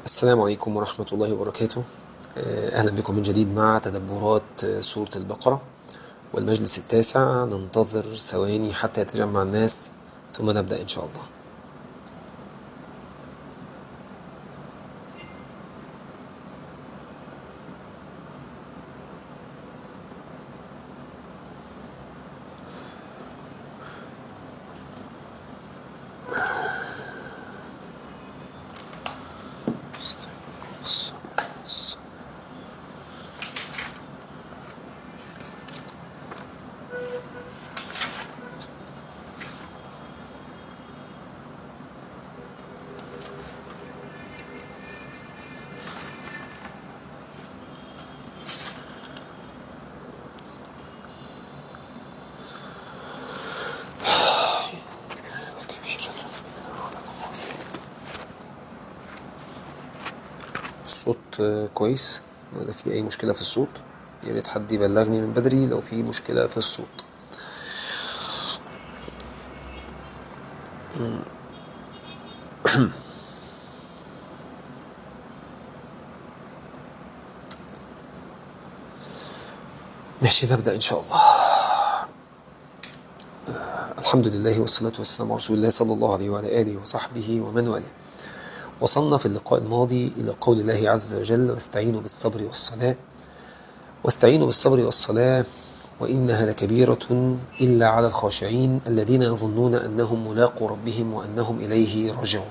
السلام عليكم ورحمة الله وبركاته أهلا بكم من جديد مع تدبرات سورة البقرة والمجلس التاسع ننتظر ثواني حتى يتجمع الناس ثم نبدأ إن شاء الله الصوت كويس ولا في أي مشكلة في الصوت يا ريت حد يبلغني من بدري لو في مشكلة في الصوت ماشي نبدأ إن شاء الله الحمد لله والصلاة والسلام على رسول الله صلى الله عليه وعلى آله وصحبه ومن والاه وصلنا في اللقاء الماضي إلى قول الله عز وجل واستعينوا بالصبر والصلاة واستعينوا بالصبر والصلاة وإنها لكبيرة إلا على الخاشعين الذين يظنون أنهم ملاقوا ربهم وأنهم إليه راجعون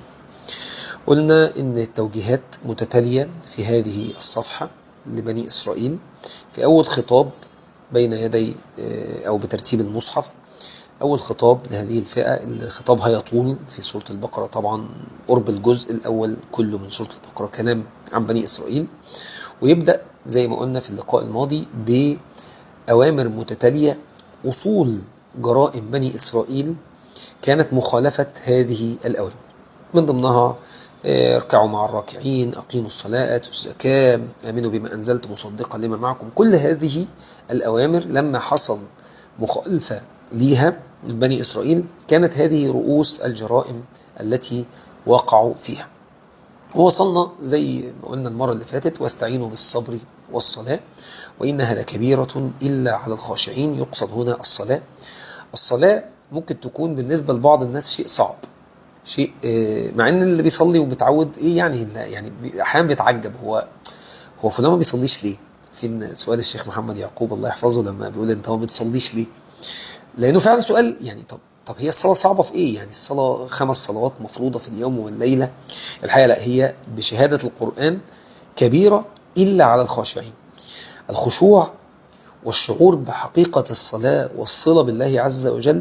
قلنا إن التوجيهات متتالية في هذه الصفحة لبني إسرائيل في أول خطاب بين يدي أو بترتيب المصحف أول خطاب لهذه الفئة اللي خطابها يطول في سورة البقرة طبعا قرب الجزء الأول كله من سورة البقرة كلام عن بني إسرائيل ويبدأ زي ما قلنا في اللقاء الماضي بأوامر متتالية وصول جرائم بني إسرائيل كانت مخالفة هذه الأوامر من ضمنها اركعوا مع الراكعين أقيموا الصلاة الزكاة آمنوا بما أنزلت مصدقا لما معكم كل هذه الأوامر لما حصل مخالفة ليها من بني إسرائيل كانت هذه رؤوس الجرائم التي وقعوا فيها ووصلنا زي ما قلنا المرة اللي فاتت واستعينوا بالصبر والصلاة وإنها لكبيرة إلا على الخاشعين يقصد هنا الصلاة الصلاة ممكن تكون بالنسبة لبعض الناس شيء صعب شيء مع ان اللي بيصلي ومتعود ايه يعني يعني احيانا بيتعجب هو هو فلان ما بيصليش ليه في سؤال الشيخ محمد يعقوب الله يحفظه لما بيقول انت ما بتصليش ليه لانه فعلا سؤال يعني طب طب هي الصلاه صعبه في ايه يعني الصلاه خمس صلوات مفروضه في اليوم والليله الحقيقه لا هي بشهاده القران كبيره الا على الخاشعين الخشوع والشعور بحقيقه الصلاه والصله بالله عز وجل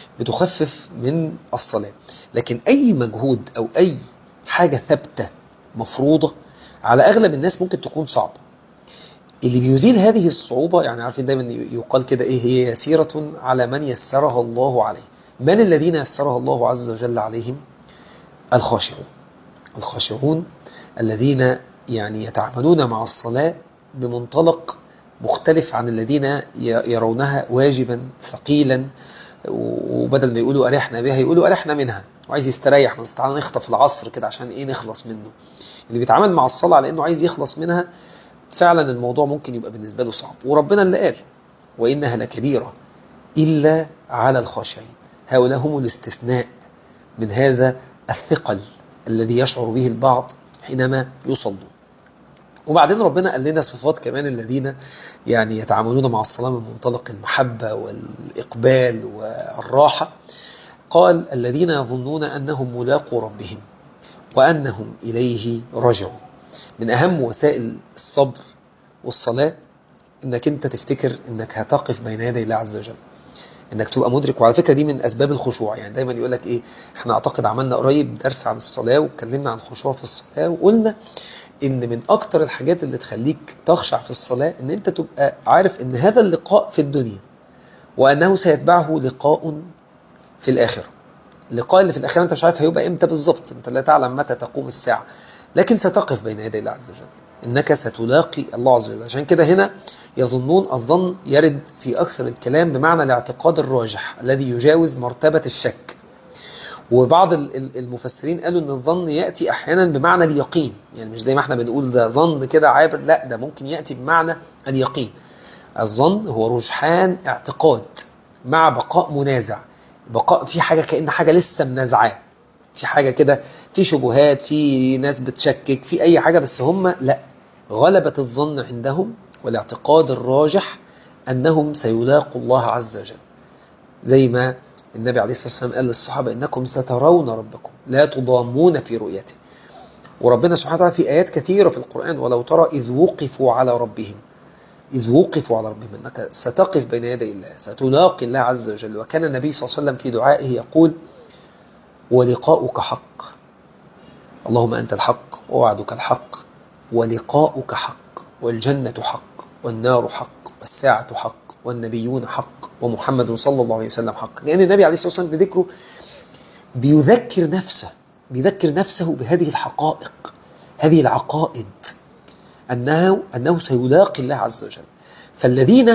بتخفف من الصلاه لكن اي مجهود او اي حاجه ثابته مفروضه على اغلب الناس ممكن تكون صعبه اللي بيزيل هذه الصعوبة يعني عارفين دايما يقال كده ايه هي يسيرة على من يسرها الله عليه من الذين يسرها الله عز وجل عليهم الخاشعون الخاشعون الذين يعني يتعاملون مع الصلاة بمنطلق مختلف عن الذين يرونها واجبا ثقيلا وبدل ما يقولوا أرحنا بها يقولوا أرحنا منها وعايز يستريح بس تعالى نخطف العصر كده عشان ايه نخلص منه اللي بيتعامل مع الصلاة على انه عايز يخلص منها فعلا الموضوع ممكن يبقى بالنسبة له صعب وربنا اللي قال وإنها لكبيرة إلا على الخاشعين هؤلاء هم الاستثناء من هذا الثقل الذي يشعر به البعض حينما يصلون وبعدين ربنا قال لنا صفات كمان الذين يعني يتعاملون مع الصلاة من منطلق المحبة والإقبال والراحة قال الذين يظنون أنهم ملاقوا ربهم وأنهم إليه راجعون من أهم وسائل الصبر والصلاة إنك أنت تفتكر إنك هتقف بين يدي الله عز وجل إنك تبقى مدرك وعلى فكرة دي من أسباب الخشوع يعني دايما يقول لك إيه إحنا أعتقد عملنا قريب درس عن الصلاة واتكلمنا عن الخشوع في الصلاة وقلنا إن من أكتر الحاجات اللي تخليك تخشع في الصلاة إن أنت تبقى عارف إن هذا اللقاء في الدنيا وأنه سيتبعه لقاء في الآخرة اللقاء اللي في الآخرة أنت مش عارف هيبقى إمتى بالظبط أنت لا تعلم متى تقوم الساعة لكن ستقف بين يدي الله عز وجل إنك ستلاقي الله عز وجل عشان كده هنا يظنون الظن يرد في أكثر الكلام بمعنى الاعتقاد الراجح الذي يجاوز مرتبة الشك وبعض ال- ال- المفسرين قالوا ان الظن ياتي احيانا بمعنى اليقين يعني مش زي ما احنا بنقول ده ظن كده عابر لا ده ممكن ياتي بمعنى اليقين الظن هو رجحان اعتقاد مع بقاء منازع بقاء في حاجه كأن حاجه لسه منازعاه في حاجه كده في شبهات في ناس بتشكك في اي حاجه بس هم لا غلبة الظن عندهم والاعتقاد الراجح انهم سيلاقوا الله عز وجل زي ما النبي عليه الصلاة والسلام قال للصحابة إنكم سترون ربكم لا تضامون في رؤيته وربنا سبحانه وتعالى في آيات كثيرة في القرآن ولو ترى إذ وقفوا على ربهم إذ وقفوا على ربهم أنك ستقف بين يدي الله ستلاقي الله عز وجل وكان النبي صلى الله عليه وسلم في دعائه يقول ولقاؤك حق اللهم أنت الحق ووعدك الحق ولقاؤك حق والجنة حق والنار حق والساعة حق والنبيون حق ومحمد صلى الله عليه وسلم حق لأن النبي عليه الصلاة والسلام بذكره بيذكر نفسه بيذكر نفسه بهذه الحقائق هذه العقائد أنه, أنه سيلاقي الله عز وجل فالذين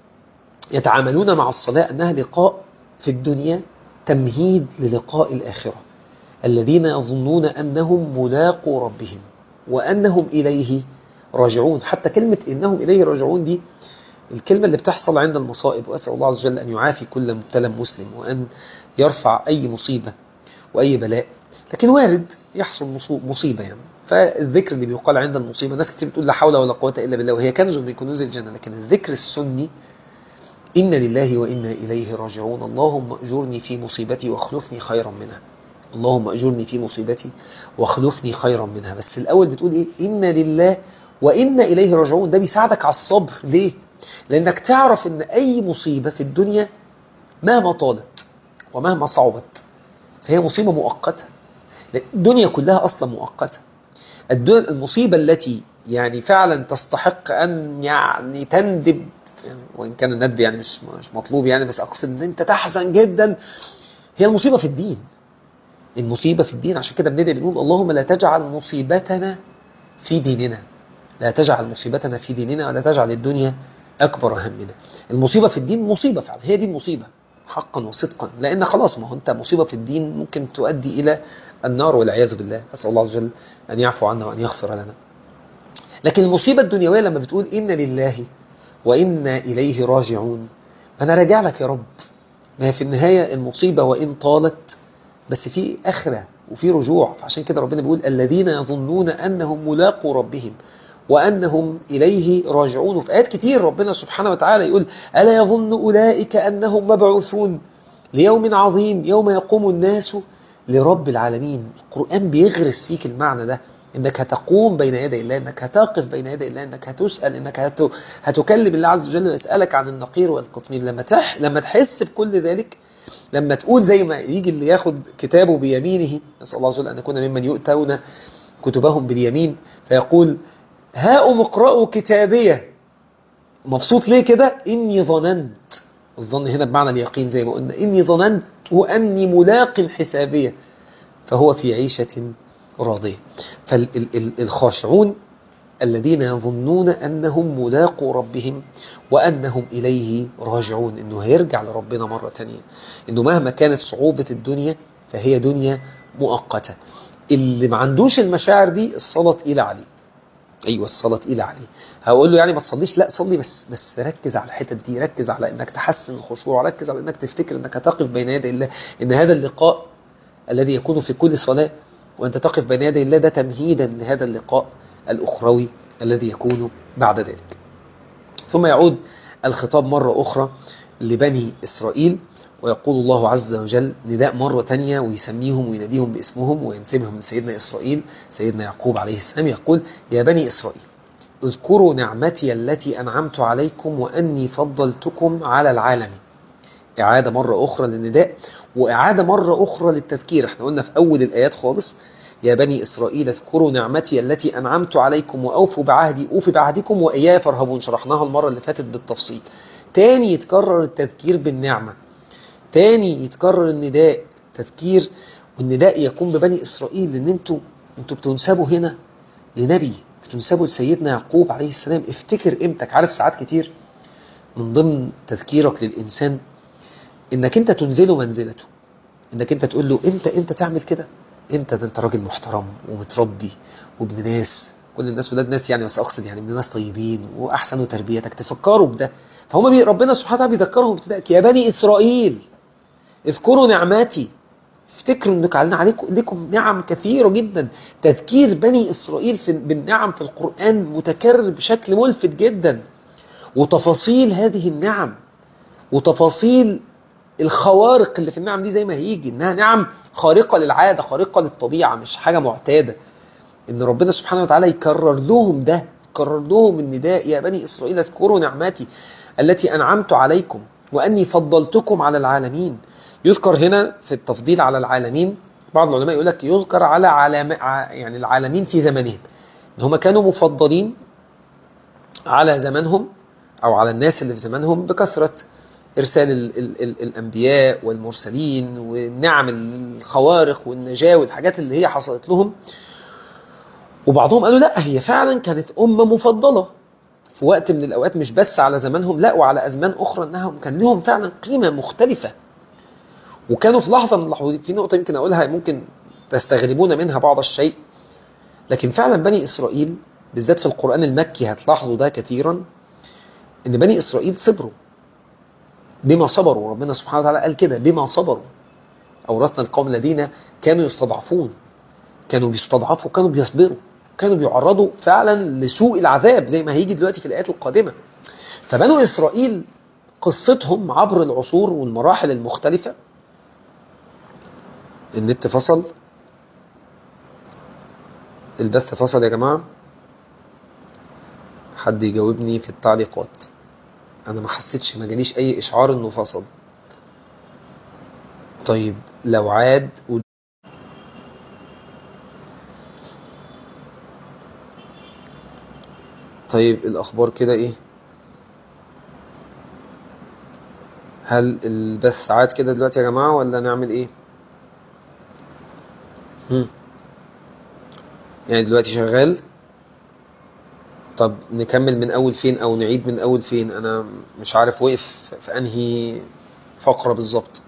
يتعاملون مع الصلاة أنها لقاء في الدنيا تمهيد للقاء الآخرة الذين يظنون أنهم ملاقوا ربهم وأنهم إليه راجعون حتى كلمة إنهم إليه راجعون دي الكلمة اللي بتحصل عند المصائب وأسأل الله عز وجل أن يعافي كل مبتلى مسلم وأن يرفع أي مصيبة وأي بلاء لكن وارد يحصل مصيبة يعني فالذكر اللي بيقال عند المصيبة ناس كتير بتقول لا حول ولا قوة إلا بالله وهي كنز من كنوز الجنة لكن الذكر السني إن لله وإنا إليه راجعون اللهم أجرني في مصيبتي واخلفني خيرا منها اللهم أجرني في مصيبتي واخلفني خيرا منها بس الأول بتقول إيه إن لله وإنا إليه راجعون ده بيساعدك على الصبر ليه لأنك تعرف أن أي مصيبة في الدنيا مهما طالت ومهما صعبت فهي مصيبة مؤقتة الدنيا كلها أصلا مؤقتة المصيبة التي يعني فعلا تستحق أن يعني تندب وإن كان الندب يعني مش مش مطلوب يعني بس أقصد أن أنت تحزن جدا هي المصيبة في الدين المصيبة في الدين عشان كده بندعي بنقول اللهم لا تجعل مصيبتنا في ديننا لا تجعل مصيبتنا في ديننا ولا تجعل الدنيا أكبر همنا المصيبة في الدين مصيبة فعلا هي دي المصيبة حقا وصدقا لأن خلاص ما هو أنت مصيبة في الدين ممكن تؤدي إلى النار والعياذ بالله أسأل الله عز وجل أن يعفو عنا وأن يغفر لنا لكن المصيبة الدنيوية لما بتقول إن لله وإنا إليه راجعون أنا راجع لك يا رب ما هي في النهاية المصيبة وإن طالت بس في آخرة وفي رجوع فعشان كده ربنا بيقول الذين يظنون أنهم ملاقوا ربهم وأنهم إليه راجعون وفي آيات كتير ربنا سبحانه وتعالى يقول ألا يظن أولئك أنهم مبعوثون ليوم عظيم يوم يقوم الناس لرب العالمين القرآن بيغرس فيك المعنى ده انك هتقوم بين يدي الله انك هتقف بين يدي الله انك هتسأل انك هت... هتكلم الله عز وجل ويسألك عن النقير والقطمير لما تح... لما تحس بكل ذلك لما تقول زي ما يجي اللي ياخد كتابه بيمينه نسأل الله عز وجل أن نكون ممن يؤتون كتبهم باليمين فيقول هاؤم اقرأوا كتابية مبسوط ليه كده إني ظننت الظن هنا بمعنى اليقين زي ما قلنا إني ظننت وأني ملاق حسابية فهو في عيشة راضية فالخاشعون الذين يظنون أنهم ملاقوا ربهم وأنهم إليه راجعون إنه هيرجع لربنا مرة تانية إنه مهما كانت صعوبة الدنيا فهي دنيا مؤقتة اللي ما عندوش المشاعر دي الصلاة تقيلة عليه ايوه الصلاه تقيله عليه هقول له يعني ما تصليش لا صلي بس بس ركز على الحتت دي ركز على انك تحسن الخشوع ركز على انك تفتكر انك هتقف بين يدي الله ان هذا اللقاء الذي يكون في كل صلاه وانت تقف بين يدي الله ده تمهيدا لهذا اللقاء الاخروي الذي يكون بعد ذلك ثم يعود الخطاب مره اخرى لبني اسرائيل ويقول الله عز وجل نداء مرة تانية ويسميهم ويناديهم باسمهم وينسبهم لسيدنا إسرائيل سيدنا يعقوب عليه السلام يقول يا بني إسرائيل اذكروا نعمتي التي أنعمت عليكم وأني فضلتكم على العالم إعادة مرة أخرى للنداء وإعادة مرة أخرى للتذكير احنا قلنا في أول الآيات خالص يا بني إسرائيل اذكروا نعمتي التي أنعمت عليكم وأوفوا بعهدي أوفي بعهدكم وإياي فارهبون شرحناها المرة اللي فاتت بالتفصيل تاني يتكرر التذكير بالنعمة تاني يتكرر النداء تذكير والنداء يكون ببني إسرائيل لأن انتوا انتوا بتنسبوا هنا لنبي بتنسبوا لسيدنا يعقوب عليه السلام افتكر قيمتك عارف ساعات كتير من ضمن تذكيرك للإنسان انك انت تنزله منزلته انك انت تقول له انت انت تعمل كده انت ده انت راجل محترم ومتربي وابن ناس كل الناس ولاد ناس يعني بس اقصد يعني ابن ناس طيبين واحسنوا تربيتك تفكروا بده فهم بي ربنا سبحانه وتعالى بيذكرهم ابتدائك يا بني اسرائيل اذكروا نعماتي افتكروا انك علينا عليكم لكم نعم كثيرة جدا تذكير بني اسرائيل في بالنعم في القرآن متكرر بشكل ملفت جدا وتفاصيل هذه النعم وتفاصيل الخوارق اللي في النعم دي زي ما هيجي انها نعم خارقة للعادة خارقة للطبيعة مش حاجة معتادة ان ربنا سبحانه وتعالى يكرر لهم ده يكرر لهم النداء يا بني اسرائيل اذكروا نعماتي التي انعمت عليكم واني فضلتكم على العالمين يذكر هنا في التفضيل على العالمين بعض العلماء يقول لك يذكر على علام يعني العالمين في زمانهم ان هم كانوا مفضلين على زمانهم او على الناس اللي في زمانهم بكثره إرسال ال ال ال الأنبياء والمرسلين والنعم الخوارق والنجاة والحاجات اللي هي حصلت لهم وبعضهم قالوا لا هي فعلا كانت أمة مفضلة في وقت من الأوقات مش بس على زمانهم لا وعلى أزمان أخرى أنهم كان لهم فعلا قيمة مختلفة وكانوا في لحظة من اللحظات في نقطة يمكن أقولها ممكن تستغربون منها بعض الشيء لكن فعلا بني إسرائيل بالذات في القرآن المكي هتلاحظوا ده كثيرا ان بني إسرائيل صبروا بما صبروا ربنا سبحانه وتعالى قال كده بما صبروا أورثنا القوم الذين كانوا يستضعفون كانوا بيستضعفوا كانوا بيصبروا كانوا بيعرضوا فعلا لسوء العذاب زي ما هيجي دلوقتي في الآيات القادمة فبنو إسرائيل قصتهم عبر العصور والمراحل المختلفة النت فصل البث فصل يا جماعة حد يجاوبني في التعليقات انا ما حسيتش ما جاليش اي اشعار انه فصل طيب لو عاد قول طيب الاخبار كده ايه هل البث عاد كده دلوقتي يا جماعة ولا نعمل ايه هم. يعني دلوقتي شغال طب نكمل من اول فين او نعيد من اول فين انا مش عارف وقف في انهي فقرة بالظبط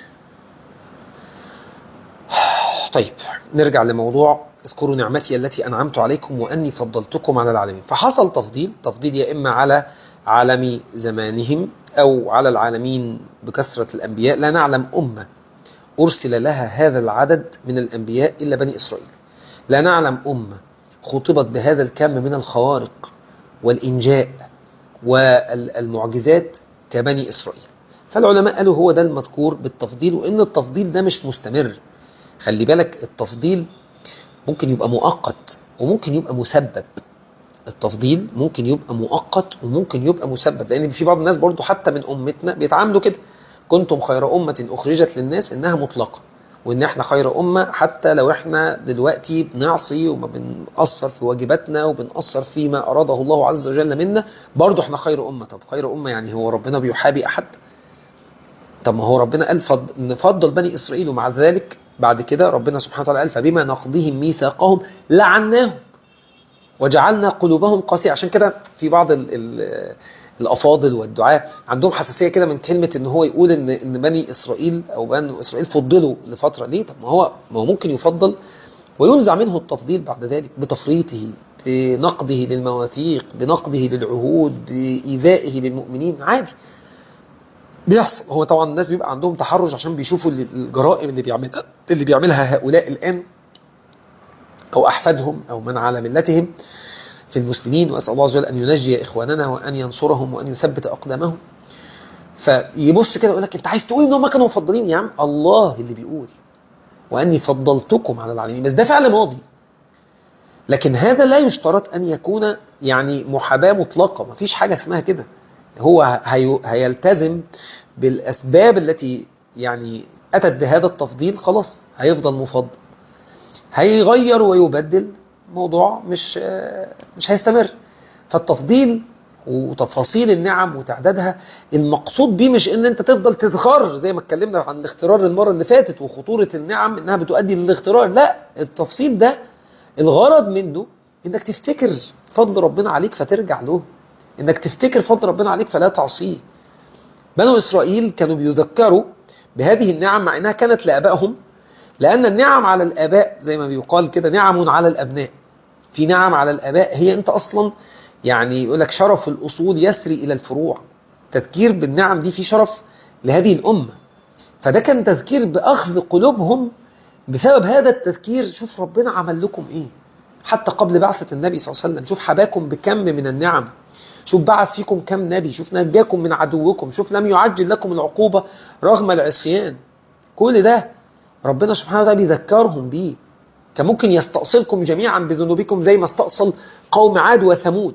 طيب نرجع لموضوع اذكروا نعمتي التي انعمت عليكم واني فضلتكم على العالمين فحصل تفضيل تفضيل يا اما على عالم زمانهم او على العالمين بكثرة الانبياء لا نعلم امة ارسل لها هذا العدد من الانبياء الا بني اسرائيل لا نعلم امه خطبت بهذا الكم من الخوارق والإنجاء والمعجزات كبني إسرائيل فالعلماء قالوا هو ده المذكور بالتفضيل وإن التفضيل ده مش مستمر خلي بالك التفضيل ممكن يبقى مؤقت وممكن يبقى مسبب التفضيل ممكن يبقى مؤقت وممكن يبقى مسبب لأن في بعض الناس برضو حتى من أمتنا بيتعاملوا كده كنتم خير أمة أخرجت للناس إنها مطلقة وان احنا خير امه حتى لو احنا دلوقتي بنعصي وما بنقصر في واجباتنا وبنقصر فيما اراده الله عز وجل منا برضه احنا خير امه طب خير امه يعني هو ربنا بيحابي احد طب ما هو ربنا قال فضل نفضل بني اسرائيل ومع ذلك بعد كده ربنا سبحانه وتعالى قال فبما نقضهم ميثاقهم لعناهم وجعلنا قلوبهم قاسية عشان كده في بعض ال ال الافاضل والدعاء عندهم حساسيه كده من كلمه ان هو يقول ان ان بني اسرائيل او بني اسرائيل فضلوا لفتره ليه طب ما هو ما هو ممكن يفضل وينزع منه التفضيل بعد ذلك بتفريطه بنقضه للمواثيق بنقضه للعهود بايذائه للمؤمنين عادي بيحصل هو طبعا الناس بيبقى عندهم تحرج عشان بيشوفوا الجرائم اللي بيعملها اللي بيعملها هؤلاء الان او احفادهم او من على ملتهم في المسلمين وأسأل الله عز وجل أن ينجي إخواننا وأن ينصرهم وأن يثبت أقدامهم فيبص كده يقول لك أنت عايز تقول إن هم كانوا مفضلين يا عم الله اللي بيقول وأني فضلتكم على العالمين بس ده فعل ماضي لكن هذا لا يشترط أن يكون يعني محاباة مطلقة ما فيش حاجة اسمها كده هو هي هيلتزم بالأسباب التي يعني أتت بهذا التفضيل خلاص هيفضل مفضل هيغير ويبدل موضوع مش مش هيستمر فالتفضيل وتفاصيل النعم وتعدادها المقصود بيه مش ان انت تفضل تتغر زي ما اتكلمنا عن الاغترار المره اللي فاتت وخطوره النعم انها بتؤدي للاغترار لا التفصيل ده الغرض منه انك تفتكر فضل ربنا عليك فترجع له انك تفتكر فضل ربنا عليك فلا تعصيه بنو اسرائيل كانوا بيذكروا بهذه النعم مع انها كانت لابائهم لان النعم على الاباء زي ما بيقال كده نعم على الابناء في نعم على الاباء هي انت اصلا يعني يقول لك شرف الاصول يسري الى الفروع تذكير بالنعم دي في شرف لهذه الامه فده كان تذكير باخذ قلوبهم بسبب هذا التذكير شوف ربنا عمل لكم ايه حتى قبل بعثة النبي صلى الله عليه وسلم شوف حباكم بكم من النعم شوف بعث فيكم كم نبي شوف نجاكم من عدوكم شوف لم يعجل لكم العقوبة رغم العصيان كل ده ربنا سبحانه وتعالى بيذكرهم بيه كان ممكن يستأصلكم جميعا بذنوبكم زي ما استأصل قوم عاد وثمود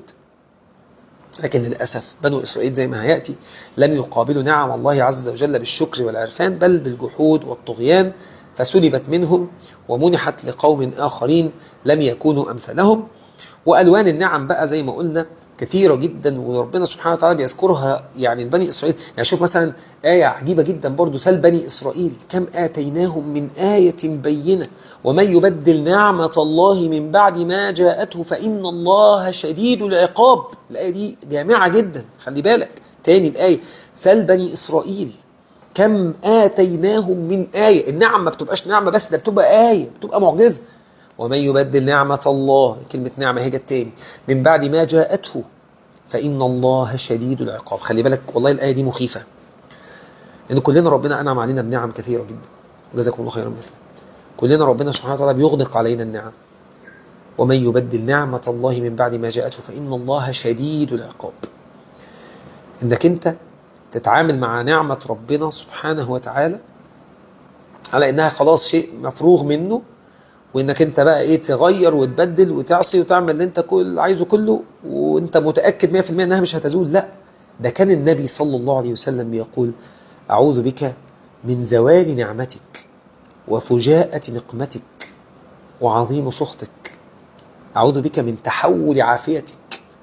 لكن للأسف بنو إسرائيل زي ما هيأتي لم يقابلوا نعم الله عز وجل بالشكر والعرفان بل بالجحود والطغيان فسلبت منهم ومنحت لقوم آخرين لم يكونوا أمثلهم وألوان النعم بقى زي ما قلنا كثيرة جدا وربنا سبحانه وتعالى بيذكرها يعني لبني إسرائيل يعني شوف مثلا آية عجيبة جدا برضو سل بني إسرائيل كم آتيناهم من آية بينة ومن يبدل نعمة الله من بعد ما جاءته فإن الله شديد العقاب الآية دي جامعة جدا خلي بالك تاني الآية سل بني إسرائيل كم آتيناهم من آية النعم ما بتبقاش نعمة بس ده بتبقى آية بتبقى معجزة ومن يبدل نعمة الله كلمة نعمة هي التاني من بعد ما جاءته فإن الله شديد العقاب خلي بالك والله الآية دي مخيفة إن كلنا ربنا أنعم علينا بنعم كثيرة جدا جزاكم الله خيرا مثلا كلنا ربنا سبحانه وتعالى بيغدق علينا النعم ومن يبدل نعمة الله من بعد ما جاءته فإن الله شديد العقاب إنك أنت تتعامل مع نعمة ربنا سبحانه وتعالى على إنها خلاص شيء مفروغ منه وإنك أنت بقى إيه تغير وتبدل وتعصي وتعمل اللي أنت كل عايزه كله وأنت متأكد 100% إنها مش هتزول لا ده كان النبي صلى الله عليه وسلم يقول أعوذ بك من زوال نعمتك وفجاءة نقمتك وعظيم سخطك أعوذ بك من تحول عافيتك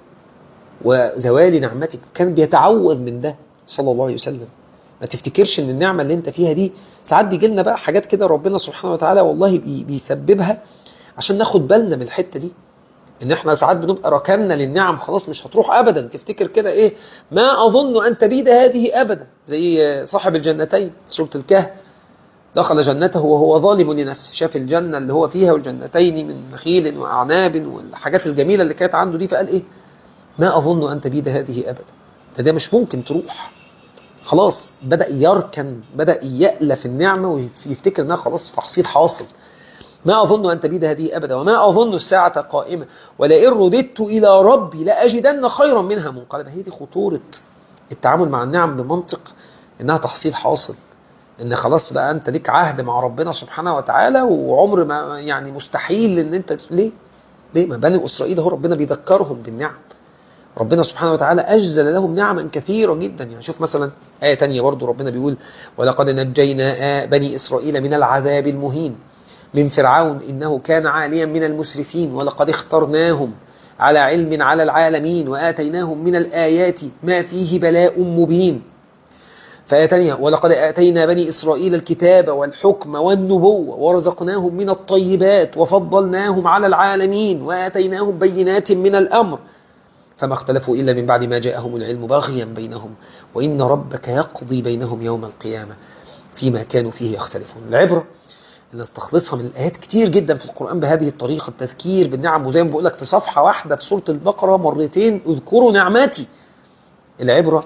وزوال نعمتك كان بيتعوذ من ده صلى الله عليه وسلم ما تفتكرش ان النعمة اللي انت فيها دي ساعات بيجي لنا بقى حاجات كده ربنا سبحانه وتعالى والله بي بيسببها عشان ناخد بالنا من الحتة دي ان احنا ساعات بنبقى ركننا للنعم خلاص مش هتروح ابدا تفتكر كده ايه ما اظن ان تبيد هذه ابدا زي صاحب الجنتين في سوره الكهف دخل جنته وهو ظالم لنفسه شاف الجنة اللي هو فيها والجنتين من نخيل وأعناب والحاجات الجميلة اللي كانت عنده دي فقال إيه ما أظن أن تبيد هذه أبدا ده, ده مش ممكن تروح خلاص بدأ يركن بدأ يألف النعمة ويفتكر انها خلاص تحصيل حاصل ما أظن أن تبيد هذه أبدا وما أظن الساعة قائمة ولئن رددت إلى ربي لأجدن خيرا منها منقلبا هي دي خطورة التعامل مع النعم بمنطق إنها تحصيل حاصل إن خلاص بقى أنت ليك عهد مع ربنا سبحانه وتعالى وعمر ما يعني مستحيل إن أنت ليه؟ ليه؟ ما بني إسرائيل هو ربنا بيذكرهم بالنعم ربنا سبحانه وتعالى أجزل لهم نعما كثيرة جدا يعني شوف مثلا آية تانية برضو ربنا بيقول ولقد نجينا بني إسرائيل من العذاب المهين من فرعون إنه كان عاليا من المسرفين ولقد اخترناهم على علم على العالمين وآتيناهم من الآيات ما فيه بلاء مبين فآية تانية ولقد آتينا بني إسرائيل الكتاب والحكم والنبوة ورزقناهم من الطيبات وفضلناهم على العالمين وآتيناهم بينات من الأمر فما اختلفوا إلا من بعد ما جاءهم العلم باغيا بينهم وإن ربك يقضي بينهم يوم القيامة فيما كانوا فيه يختلفون العبرة اللي نستخلصها من الآيات كتير جدا في القرآن بهذه الطريقة التذكير بالنعم وزي ما بقول لك في صفحة واحدة في سورة البقرة مرتين اذكروا نعماتي العبرة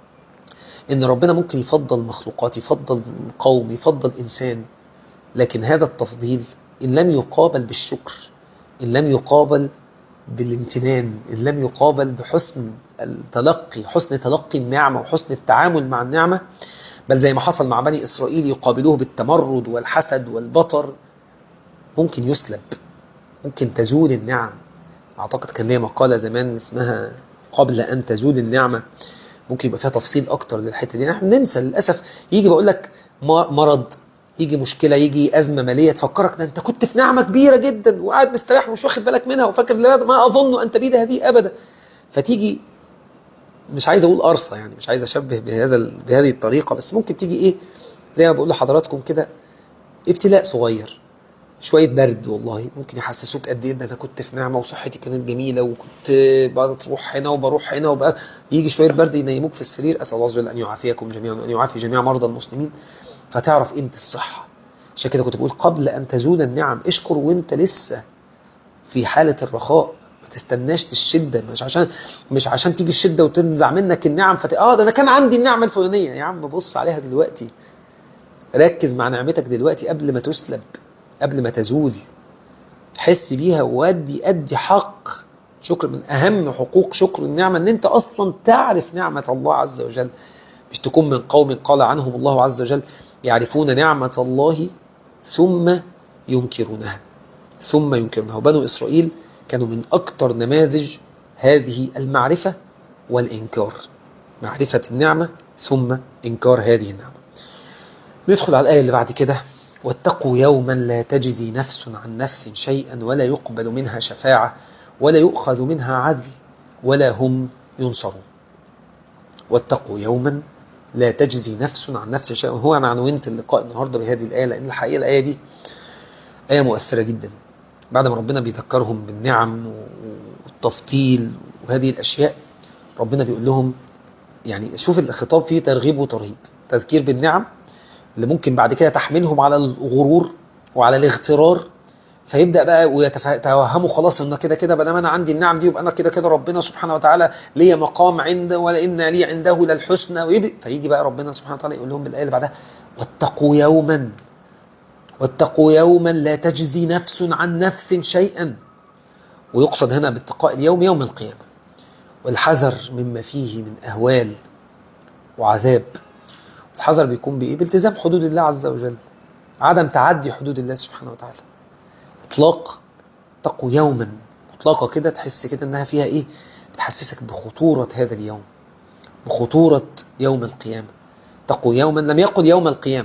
إن ربنا ممكن يفضل مخلوقات يفضل قوم يفضل إنسان لكن هذا التفضيل إن لم يقابل بالشكر إن لم يقابل بالامتنان إن لم يقابل بحسن التلقي حسن تلقي النعمة وحسن التعامل مع النعمة بل زي ما حصل مع بني إسرائيل يقابلوه بالتمرد والحسد والبطر ممكن يسلب ممكن تزول النعم أعتقد كان ليا مقالة زمان اسمها قبل أن تزول النعمة ممكن يبقى فيها تفصيل أكتر للحتة دي نحن ننسى للأسف يجي بقول لك مرض يجي مشكلة يجي أزمة مالية تفكرك ده أنت كنت في نعمة كبيرة جدا وقاعد مستريح ومش واخد بالك منها وفاكر ما أظن أن تبيد هذه أبدا فتيجي مش عايز أقول قرصة يعني مش عايز أشبه بهذا بهذه الطريقة بس ممكن تيجي إيه زي ما بقول لحضراتكم كده ابتلاء صغير شوية برد والله ممكن يحسسوك قد ايه ده انا كنت في نعمة وصحتي كانت جميلة وكنت بروح هنا وبروح هنا وبقى يجي شوية برد ينيموك في السرير اسأل الله عز وجل ان يعافيكم جميعا وان يعافي جميع مرضى المسلمين فتعرف قيمة الصحة عشان كده كنت بقول قبل أن تزول النعم اشكر وانت لسه في حالة الرخاء ما تستناش الشدة مش عشان مش عشان تيجي الشدة وتنزع منك النعم فت... اه ده انا كان عندي النعمة الفلانية يا عم بص عليها دلوقتي ركز مع نعمتك دلوقتي قبل ما تسلب قبل ما تزول حس بيها وادي ادي حق شكر من اهم حقوق شكر النعمة ان انت اصلا تعرف نعمة الله عز وجل مش تكون من قوم قال عنهم الله عز وجل يعرفون نعمة الله ثم ينكرونها ثم ينكرونها وبنو إسرائيل كانوا من أكثر نماذج هذه المعرفة والإنكار معرفة النعمة ثم إنكار هذه النعمة ندخل على الآية اللي بعد كده واتقوا يوما لا تجزي نفس عن نفس شيئا ولا يقبل منها شفاعة ولا يؤخذ منها عدل ولا هم ينصرون واتقوا يوما لا تجزي نفس عن نفس شيئا هو أنا عنونت اللقاء النهاردة بهذه الآية لأن الحقيقة الآية دي آية مؤثرة جدا بعد ما ربنا بيذكرهم بالنعم والتفضيل وهذه الأشياء ربنا بيقول لهم يعني شوف الخطاب فيه ترغيب وترهيب تذكير بالنعم اللي ممكن بعد كده تحملهم على الغرور وعلى الاغترار فيبدا بقى ويتوهموا خلاص ان كده كده ما انا عندي النعم دي يبقى انا كده كده ربنا سبحانه وتعالى ليا مقام عنده ولان لي عنده للحسنى فيجي بقى ربنا سبحانه وتعالى يقول لهم بالايه اللي بعدها واتقوا يوما واتقوا يوما لا تجزي نفس عن نفس شيئا ويقصد هنا باتقاء اليوم يوم القيامه والحذر مما فيه من اهوال وعذاب الحذر بيكون بايه بالتزام حدود الله عز وجل عدم تعدي حدود الله سبحانه وتعالى اطلاق اتقوا يوما مطلقه كده تحس كده انها فيها ايه بتحسسك بخطوره هذا اليوم بخطوره يوم القيامه اتقوا يوما لم يقل يوم القيامه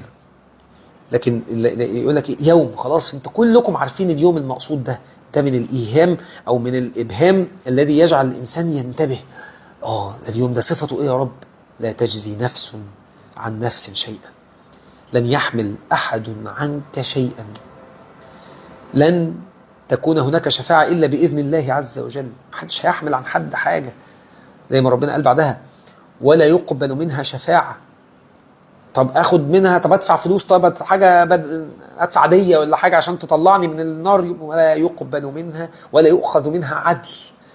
لكن يقول لك يوم خلاص انت كلكم عارفين اليوم المقصود ده ده من الايهام او من الابهام الذي يجعل الانسان ينتبه اه اليوم ده صفته ايه يا رب لا تجزي نفس عن نفس شيئا لن يحمل احد عنك شيئا لن تكون هناك شفاعة إلا بإذن الله عز وجل محدش هيحمل عن حد حاجة زي ما ربنا قال بعدها ولا يقبل منها شفاعة طب اخد منها طب ادفع فلوس طب حاجة بد... ادفع دية ولا حاجة عشان تطلعني من النار ولا يقبل منها ولا يؤخذ منها عدل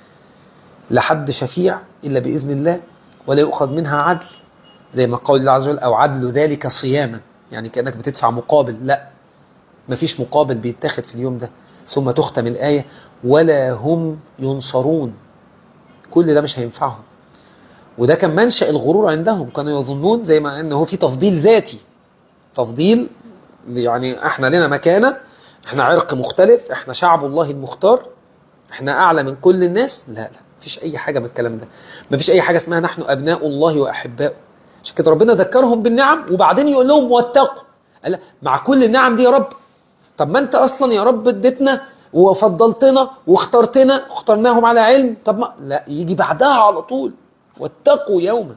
لحد شفيع إلا بإذن الله ولا يؤخذ منها عدل زي ما قول الله عز وجل أو عدل ذلك صياما يعني كأنك بتدفع مقابل لا مفيش مقابل بيتاخد في اليوم ده ثم تختم الآية ولا هم ينصرون كل ده مش هينفعهم وده كان منشأ الغرور عندهم كانوا يظنون زي ما انه في تفضيل ذاتي تفضيل يعني احنا لنا مكانة احنا عرق مختلف احنا شعب الله المختار احنا اعلى من كل الناس لا لا مفيش اي حاجة من الكلام ده مفيش اي حاجة اسمها نحن ابناء الله واحباؤه عشان كده ربنا ذكرهم بالنعم وبعدين يقول لهم واتقوا قال مع كل النعم دي يا رب طب ما انت اصلا يا رب اديتنا وفضلتنا واخترتنا اخترناهم على علم طب ما لا يجي بعدها على طول واتقوا يوما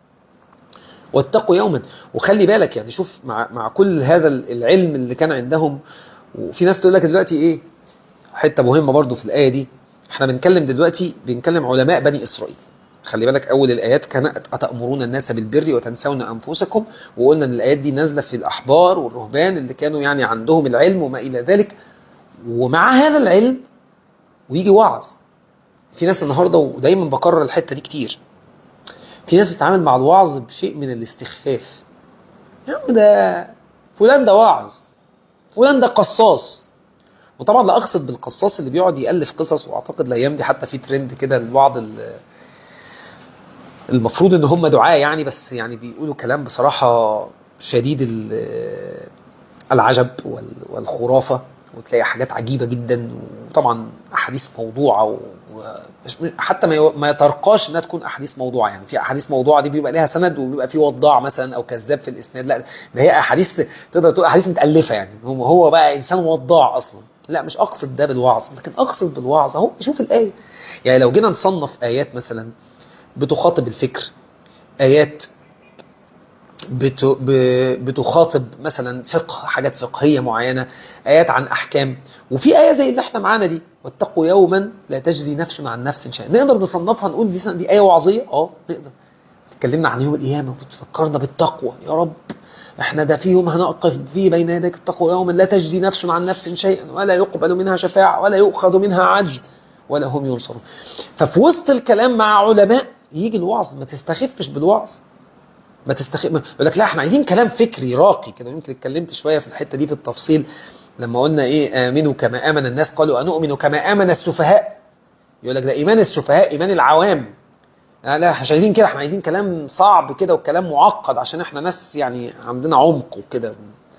واتقوا يوما وخلي بالك يعني شوف مع مع كل هذا العلم اللي كان عندهم وفي ناس تقول لك دلوقتي ايه حته مهمه برضو في الايه دي احنا بنتكلم دلوقتي بنتكلم علماء بني اسرائيل خلي بالك اول الايات كان اتامرون الناس بالبر وتنسون انفسكم وقلنا ان الايات دي نازله في الاحبار والرهبان اللي كانوا يعني عندهم العلم وما الى ذلك ومع هذا العلم ويجي وعظ في ناس النهارده ودايما بكرر الحته دي كتير في ناس بتتعامل مع الوعظ بشيء من الاستخفاف يا عم ده فلان ده واعظ فلان ده قصاص وطبعا لا اقصد بالقصاص اللي بيقعد يالف قصص واعتقد الايام دي حتى في ترند كده الوعظ المفروض ان هم دعاء يعني بس يعني بيقولوا كلام بصراحه شديد العجب والخرافه وتلاقي حاجات عجيبه جدا وطبعا احاديث موضوعه وحتى ما يترقاش انها تكون احاديث موضوعه يعني في احاديث موضوعه دي بيبقى لها سند وبيبقى في وضاع مثلا او كذاب في الاسناد لا ده هي احاديث تقدر تقول احاديث متالفه يعني هو هو بقى انسان وضاع اصلا لا مش اقصد ده بالوعظ لكن اقصد بالوعظ اهو شوف الايه يعني لو جينا نصنف ايات مثلا بتخاطب الفكر آيات بتخاطب مثلا فقه حاجات فقهية معينة آيات عن أحكام وفي آية زي اللي احنا معانا دي واتقوا يوما لا تجزي نفس عن نفس شيئا نقدر نصنفها نقول دي, دي آية وعظية اه نقدر اتكلمنا عن يوم القيامة وتفكرنا بالتقوى يا رب احنا ده في يوم هنقف فيه بين يديك التقوى يوما لا تجزي نفس عن نفس شيئا ولا يقبل منها شفاعة ولا يؤخذ منها عدل ولا هم ينصرون ففي وسط الكلام مع علماء يجي الوعظ ما تستخفش بالوعظ ما تستخف يقول لك لا احنا عايزين كلام فكري راقي كده يمكن اتكلمت شويه في الحته دي في التفصيل لما قلنا ايه امنوا كما امن الناس قالوا انؤمن كما امن السفهاء يقول لك ده ايمان السفهاء ايمان العوام لا لا مش عايزين كده احنا عايزين كلام صعب كده وكلام معقد عشان احنا ناس يعني عندنا عمق وكده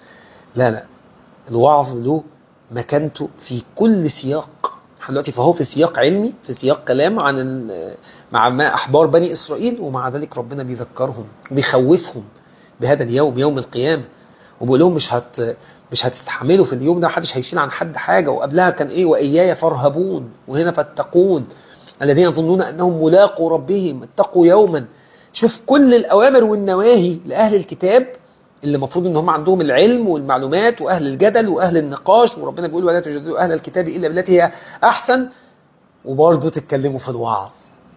لا لا الوعظ له مكانته في كل سياق احنا دلوقتي فهو في سياق علمي في سياق كلام عن مع ما احبار بني اسرائيل ومع ذلك ربنا بيذكرهم وبيخوفهم بهذا اليوم يوم القيامه وبيقول لهم مش هت مش هتستحملوا في اليوم ده محدش هيشيل عن حد حاجه وقبلها كان ايه واياي فارهبون وهنا فاتقون الذين يظنون انهم ملاقوا ربهم اتقوا يوما شوف كل الاوامر والنواهي لاهل الكتاب اللي المفروض ان هم عندهم العلم والمعلومات واهل الجدل واهل النقاش وربنا بيقول ولا تجادلوا اهل الكتاب الا بالتي هي احسن وبرضه تتكلموا في الوعظ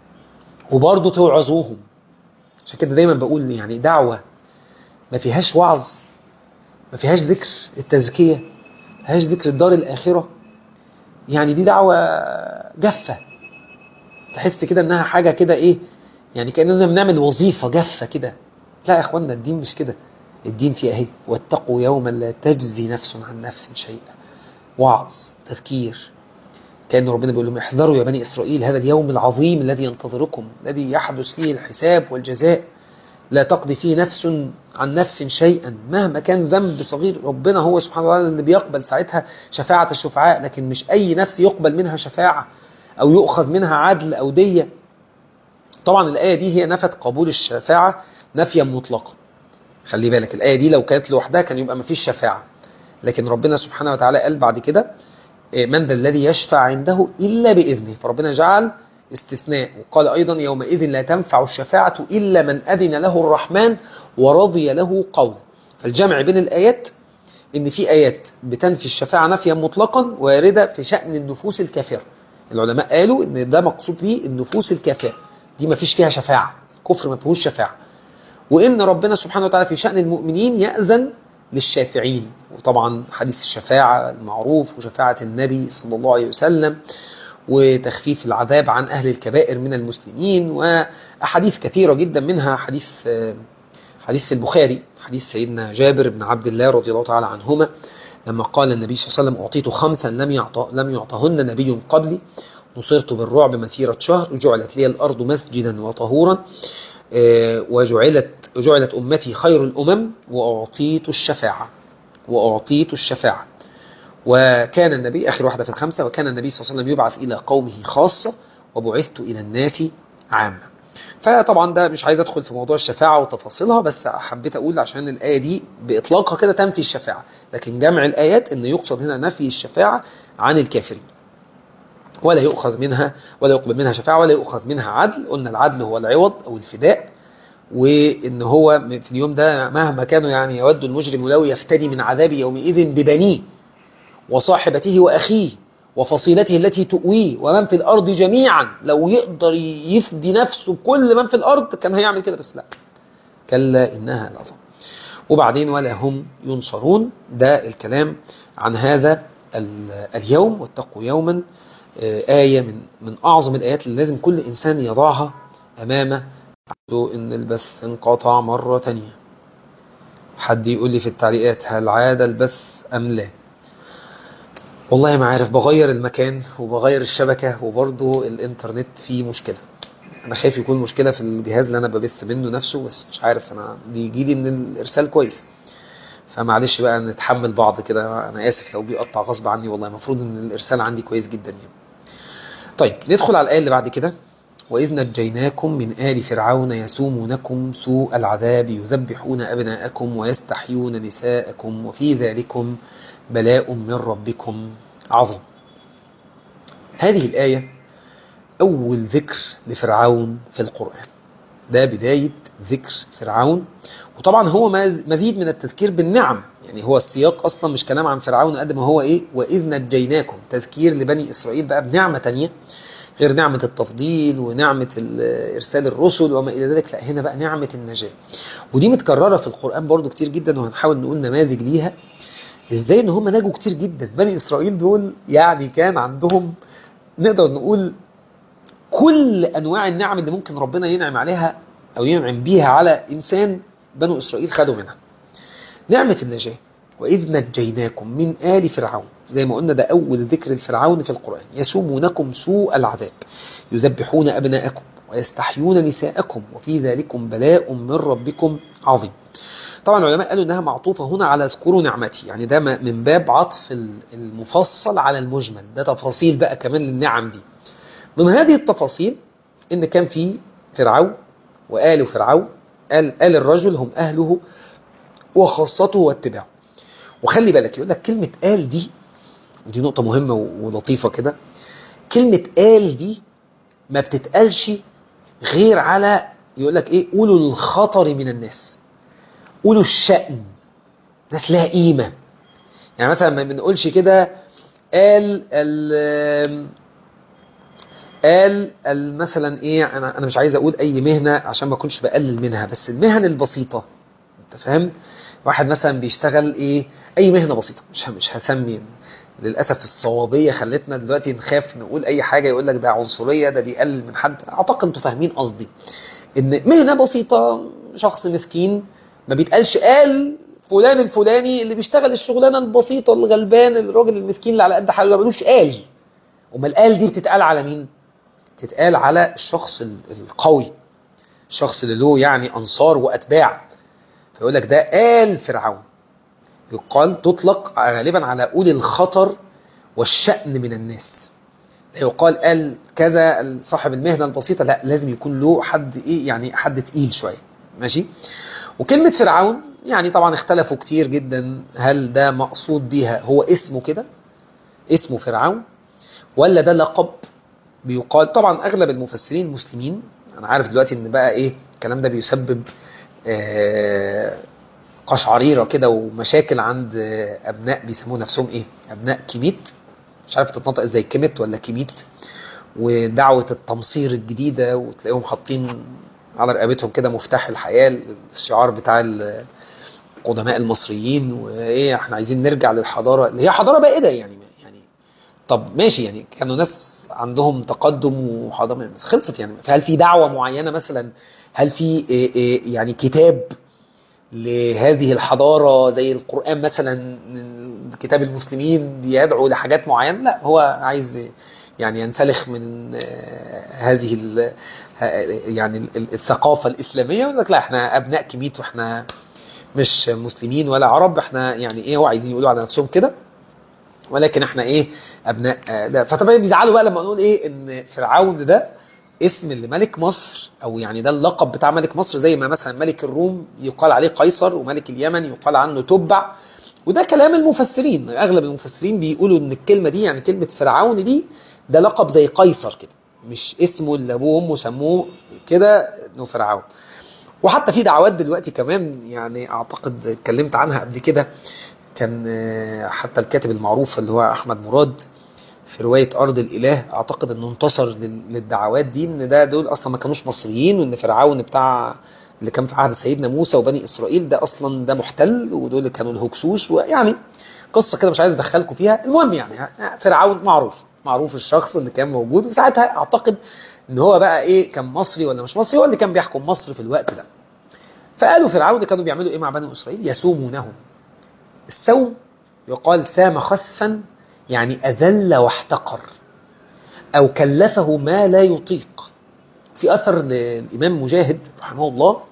وبرضه توعظوهم عشان كده دايما بقول يعني دعوه ما فيهاش وعظ ما فيهاش ذكر التزكيه ما فيهاش ذكر الدار الاخره يعني دي دعوه جافه تحس كده انها حاجه كده ايه يعني كاننا بنعمل وظيفه جافه كده لا يا اخوانا الدين مش كده الدين فيه اهي واتقوا يوما لا تجزي نفس عن نفس شيئا وعظ تذكير كان ربنا بيقول لهم احذروا يا بني اسرائيل هذا اليوم العظيم الذي ينتظركم الذي يحدث فيه الحساب والجزاء لا تقضي فيه نفس عن نفس شيئا مهما كان ذنب صغير ربنا هو سبحانه وتعالى اللي بيقبل ساعتها شفاعة الشفعاء لكن مش أي نفس يقبل منها شفاعة أو يؤخذ منها عدل أو دية طبعا الآية دي هي نفت قبول الشفاعة نفيا مطلقا خلي بالك الآية دي لو كانت لوحدها كان يبقى مفيش شفاعة لكن ربنا سبحانه وتعالى قال بعد كده من ذا الذي يشفع عنده إلا بإذنه فربنا جعل استثناء وقال أيضا يومئذ لا تنفع الشفاعة إلا من أذن له الرحمن ورضي له قول فالجمع بين الآيات إن في آيات بتنفي الشفاعة نفيا مطلقا واردة في شأن النفوس الكافرة العلماء قالوا إن ده مقصود به النفوس الكافرة دي ما فيش فيها شفاعة كفر ما فيهوش شفاعة وإن ربنا سبحانه وتعالى في شأن المؤمنين يأذن للشافعين وطبعا حديث الشفاعة المعروف وشفاعة النبي صلى الله عليه وسلم وتخفيف العذاب عن أهل الكبائر من المسلمين وأحاديث كثيرة جدا منها حديث حديث في البخاري حديث سيدنا جابر بن عبد الله رضي الله تعالى عنهما لما قال النبي صلى الله عليه وسلم أعطيت خمسا لم يعط لم يعطهن نبي قبلي نصرت بالرعب مسيرة شهر وجعلت لي الأرض مسجدا وطهورا وجعلت جعلت أمتي خير الأمم وأعطيت الشفاعة وأعطيت الشفاعة وكان النبي آخر واحدة في الخمسة وكان النبي صلى الله عليه وسلم يبعث إلى قومه خاصة وبعثت إلى الناس عامة فطبعا ده مش عايز أدخل في موضوع الشفاعة وتفاصيلها بس حبيت أقول عشان الآية دي بإطلاقها كده تنفي الشفاعة لكن جمع الآيات أن يقصد هنا نفي الشفاعة عن الكافرين ولا يؤخذ منها ولا يقبل منها شفاعة ولا يؤخذ منها عدل قلنا العدل هو العوض أو الفداء وإن هو في اليوم ده مهما كانوا يعني يود المجرم لو يفتدي من عذاب يومئذ ببنيه وصاحبته وأخيه وفصيلته التي تؤويه ومن في الأرض جميعا لو يقدر يفدي نفسه كل من في الأرض كان هيعمل كده بس لا كلا إنها لظى وبعدين ولا هم ينصرون ده الكلام عن هذا اليوم واتقوا يوما آية من من أعظم الآيات اللي لازم كل إنسان يضعها أمامه إن البث انقطع مرة تانية حد يقول لي في التعليقات هل عاد البث أم لا والله ما عارف بغير المكان وبغير الشبكة وبرضه الانترنت فيه مشكلة انا خايف يكون مشكلة في الجهاز اللي انا ببث منه نفسه بس مش عارف انا بيجي لي ان الارسال كويس فمعلش بقى نتحمل بعض كده انا اسف لو بيقطع غصب عني والله المفروض ان الارسال عندي كويس جدا يعني طيب ندخل على الايه اللي بعد كده وإذ نجيناكم من آل فرعون يسومونكم سوء العذاب يذبحون أبناءكم ويستحيون نساءكم وفي ذلكم بلاء من ربكم عظيم هذه الآية أول ذكر لفرعون في القرآن ده بداية ذكر فرعون وطبعا هو مزيد من التذكير بالنعم يعني هو السياق أصلا مش كلام عن فرعون قد ما هو إيه وإذ نجيناكم تذكير لبني إسرائيل بقى بنعمة تانية غير نعمة التفضيل ونعمة إرسال الرسل وما إلى ذلك لا هنا بقى نعمة النجاة ودي متكررة في القرآن برضو كتير جدا وهنحاول نقول نماذج ليها إزاي إن هم نجوا كتير جدا بني إسرائيل دول يعني كان عندهم نقدر نقول كل أنواع النعم اللي ممكن ربنا ينعم عليها أو ينعم بيها على إنسان بنو إسرائيل خدوا منها نعمة النجاة وإذ نجيناكم من آل فرعون زي ما قلنا ده أول ذكر الفرعون في القرآن يسومونكم سوء العذاب يذبحون أبناءكم ويستحيون نساءكم وفي ذلكم بلاء من ربكم عظيم طبعا العلماء قالوا انها معطوفة هنا على اذكروا نعمتي يعني ده من باب عطف المفصل على المجمل ده تفاصيل بقى كمان للنعم دي من هذه التفاصيل ان كان في فرعون وآل فرعون آل, آل الرجل هم أهله وخاصته واتباعه وخلي بالك يقول لك كلمة آل دي ودي نقطة مهمة ولطيفة كده كلمة آل دي ما بتتقالش غير على يقول لك ايه قولوا الخطر من الناس قولوا الشأن ناس لها قيمة يعني مثلا ما بنقولش كده قال ال قال مثلا ايه انا انا مش عايز اقول اي مهنه عشان ما اكونش بقلل منها بس المهن البسيطه انت فاهم واحد مثلا بيشتغل ايه اي مهنه بسيطه مش مش هسمي للاسف الصوابيه خلتنا دلوقتي نخاف نقول اي حاجه يقول لك ده عنصريه ده بيقلل من حد اعتقد انتوا فاهمين قصدي ان مهنه بسيطه شخص مسكين ما بيتقالش قال فلان الفلاني اللي بيشتغل الشغلانه البسيطه الغلبان الراجل المسكين اللي على قد حاله ملوش قال امال القال دي بتتقال على مين تتقال على الشخص القوي الشخص اللي له يعني أنصار وأتباع فيقول لك ده آل فرعون يقال تطلق غالبا على أولي الخطر والشأن من الناس لا يقال قال كذا صاحب المهنة البسيطة لا لازم يكون له حد إيه يعني حد تقيل شوية ماشي وكلمة فرعون يعني طبعا اختلفوا كتير جدا هل ده مقصود بيها هو اسمه كده اسمه فرعون ولا ده لقب بيقال طبعا اغلب المفسرين مسلمين انا عارف دلوقتي ان بقى ايه الكلام ده بيسبب آه قشعريره كده ومشاكل عند ابناء بيسموا نفسهم ايه ابناء كيميت مش عارف تتنطق ازاي كيميت ولا كيميت ودعوه التمصير الجديده وتلاقيهم حاطين على رقبتهم كده مفتاح الحياه الشعار بتاع القدماء المصريين وايه احنا عايزين نرجع للحضاره اللي هي حضاره بائده يعني يعني طب ماشي يعني كانوا ناس عندهم تقدم وحضاره خلصت يعني هل في دعوه معينه مثلا هل في يعني كتاب لهذه الحضاره زي القران مثلا كتاب المسلمين بيدعو لحاجات معينه لا هو عايز يعني ينسلخ من هذه يعني الثقافه الاسلاميه يقول لك لا احنا ابناء كميت واحنا مش مسلمين ولا عرب احنا يعني ايه هو عايزين يقولوا على نفسهم كده ولكن احنا ايه ابناء ده فطبعا بيزعلوا بقى لما نقول ايه ان فرعون ده اسم لملك مصر او يعني ده اللقب بتاع ملك مصر زي ما مثلا ملك الروم يقال عليه قيصر وملك اليمن يقال عنه تبع وده كلام المفسرين اغلب المفسرين بيقولوا ان الكلمه دي يعني كلمه فرعون دي ده لقب زي قيصر كده مش اسمه اللي ابوه وامه سموه كده انه فرعون وحتى في دعوات دلوقتي كمان يعني اعتقد اتكلمت عنها قبل كده كان حتى الكاتب المعروف اللي هو احمد مراد في رواية أرض الإله أعتقد أنه انتصر للدعوات دي أن ده دول أصلا ما كانوش مصريين وأن فرعون بتاع اللي كان في عهد سيدنا موسى وبني إسرائيل ده أصلا ده محتل ودول اللي كانوا الهكسوس ويعني قصة كده مش عايز أدخلكم فيها المهم يعني فرعون معروف معروف الشخص اللي كان موجود وساعتها أعتقد أن هو بقى إيه كان مصري ولا مش مصري هو اللي كان بيحكم مصر في الوقت ده فقالوا فرعون كانوا بيعملوا إيه مع بني إسرائيل يسومونهم السوم يقال سام خسفا يعني أذل واحتقر أو كلفه ما لا يطيق في أثر للإمام مجاهد رحمه الله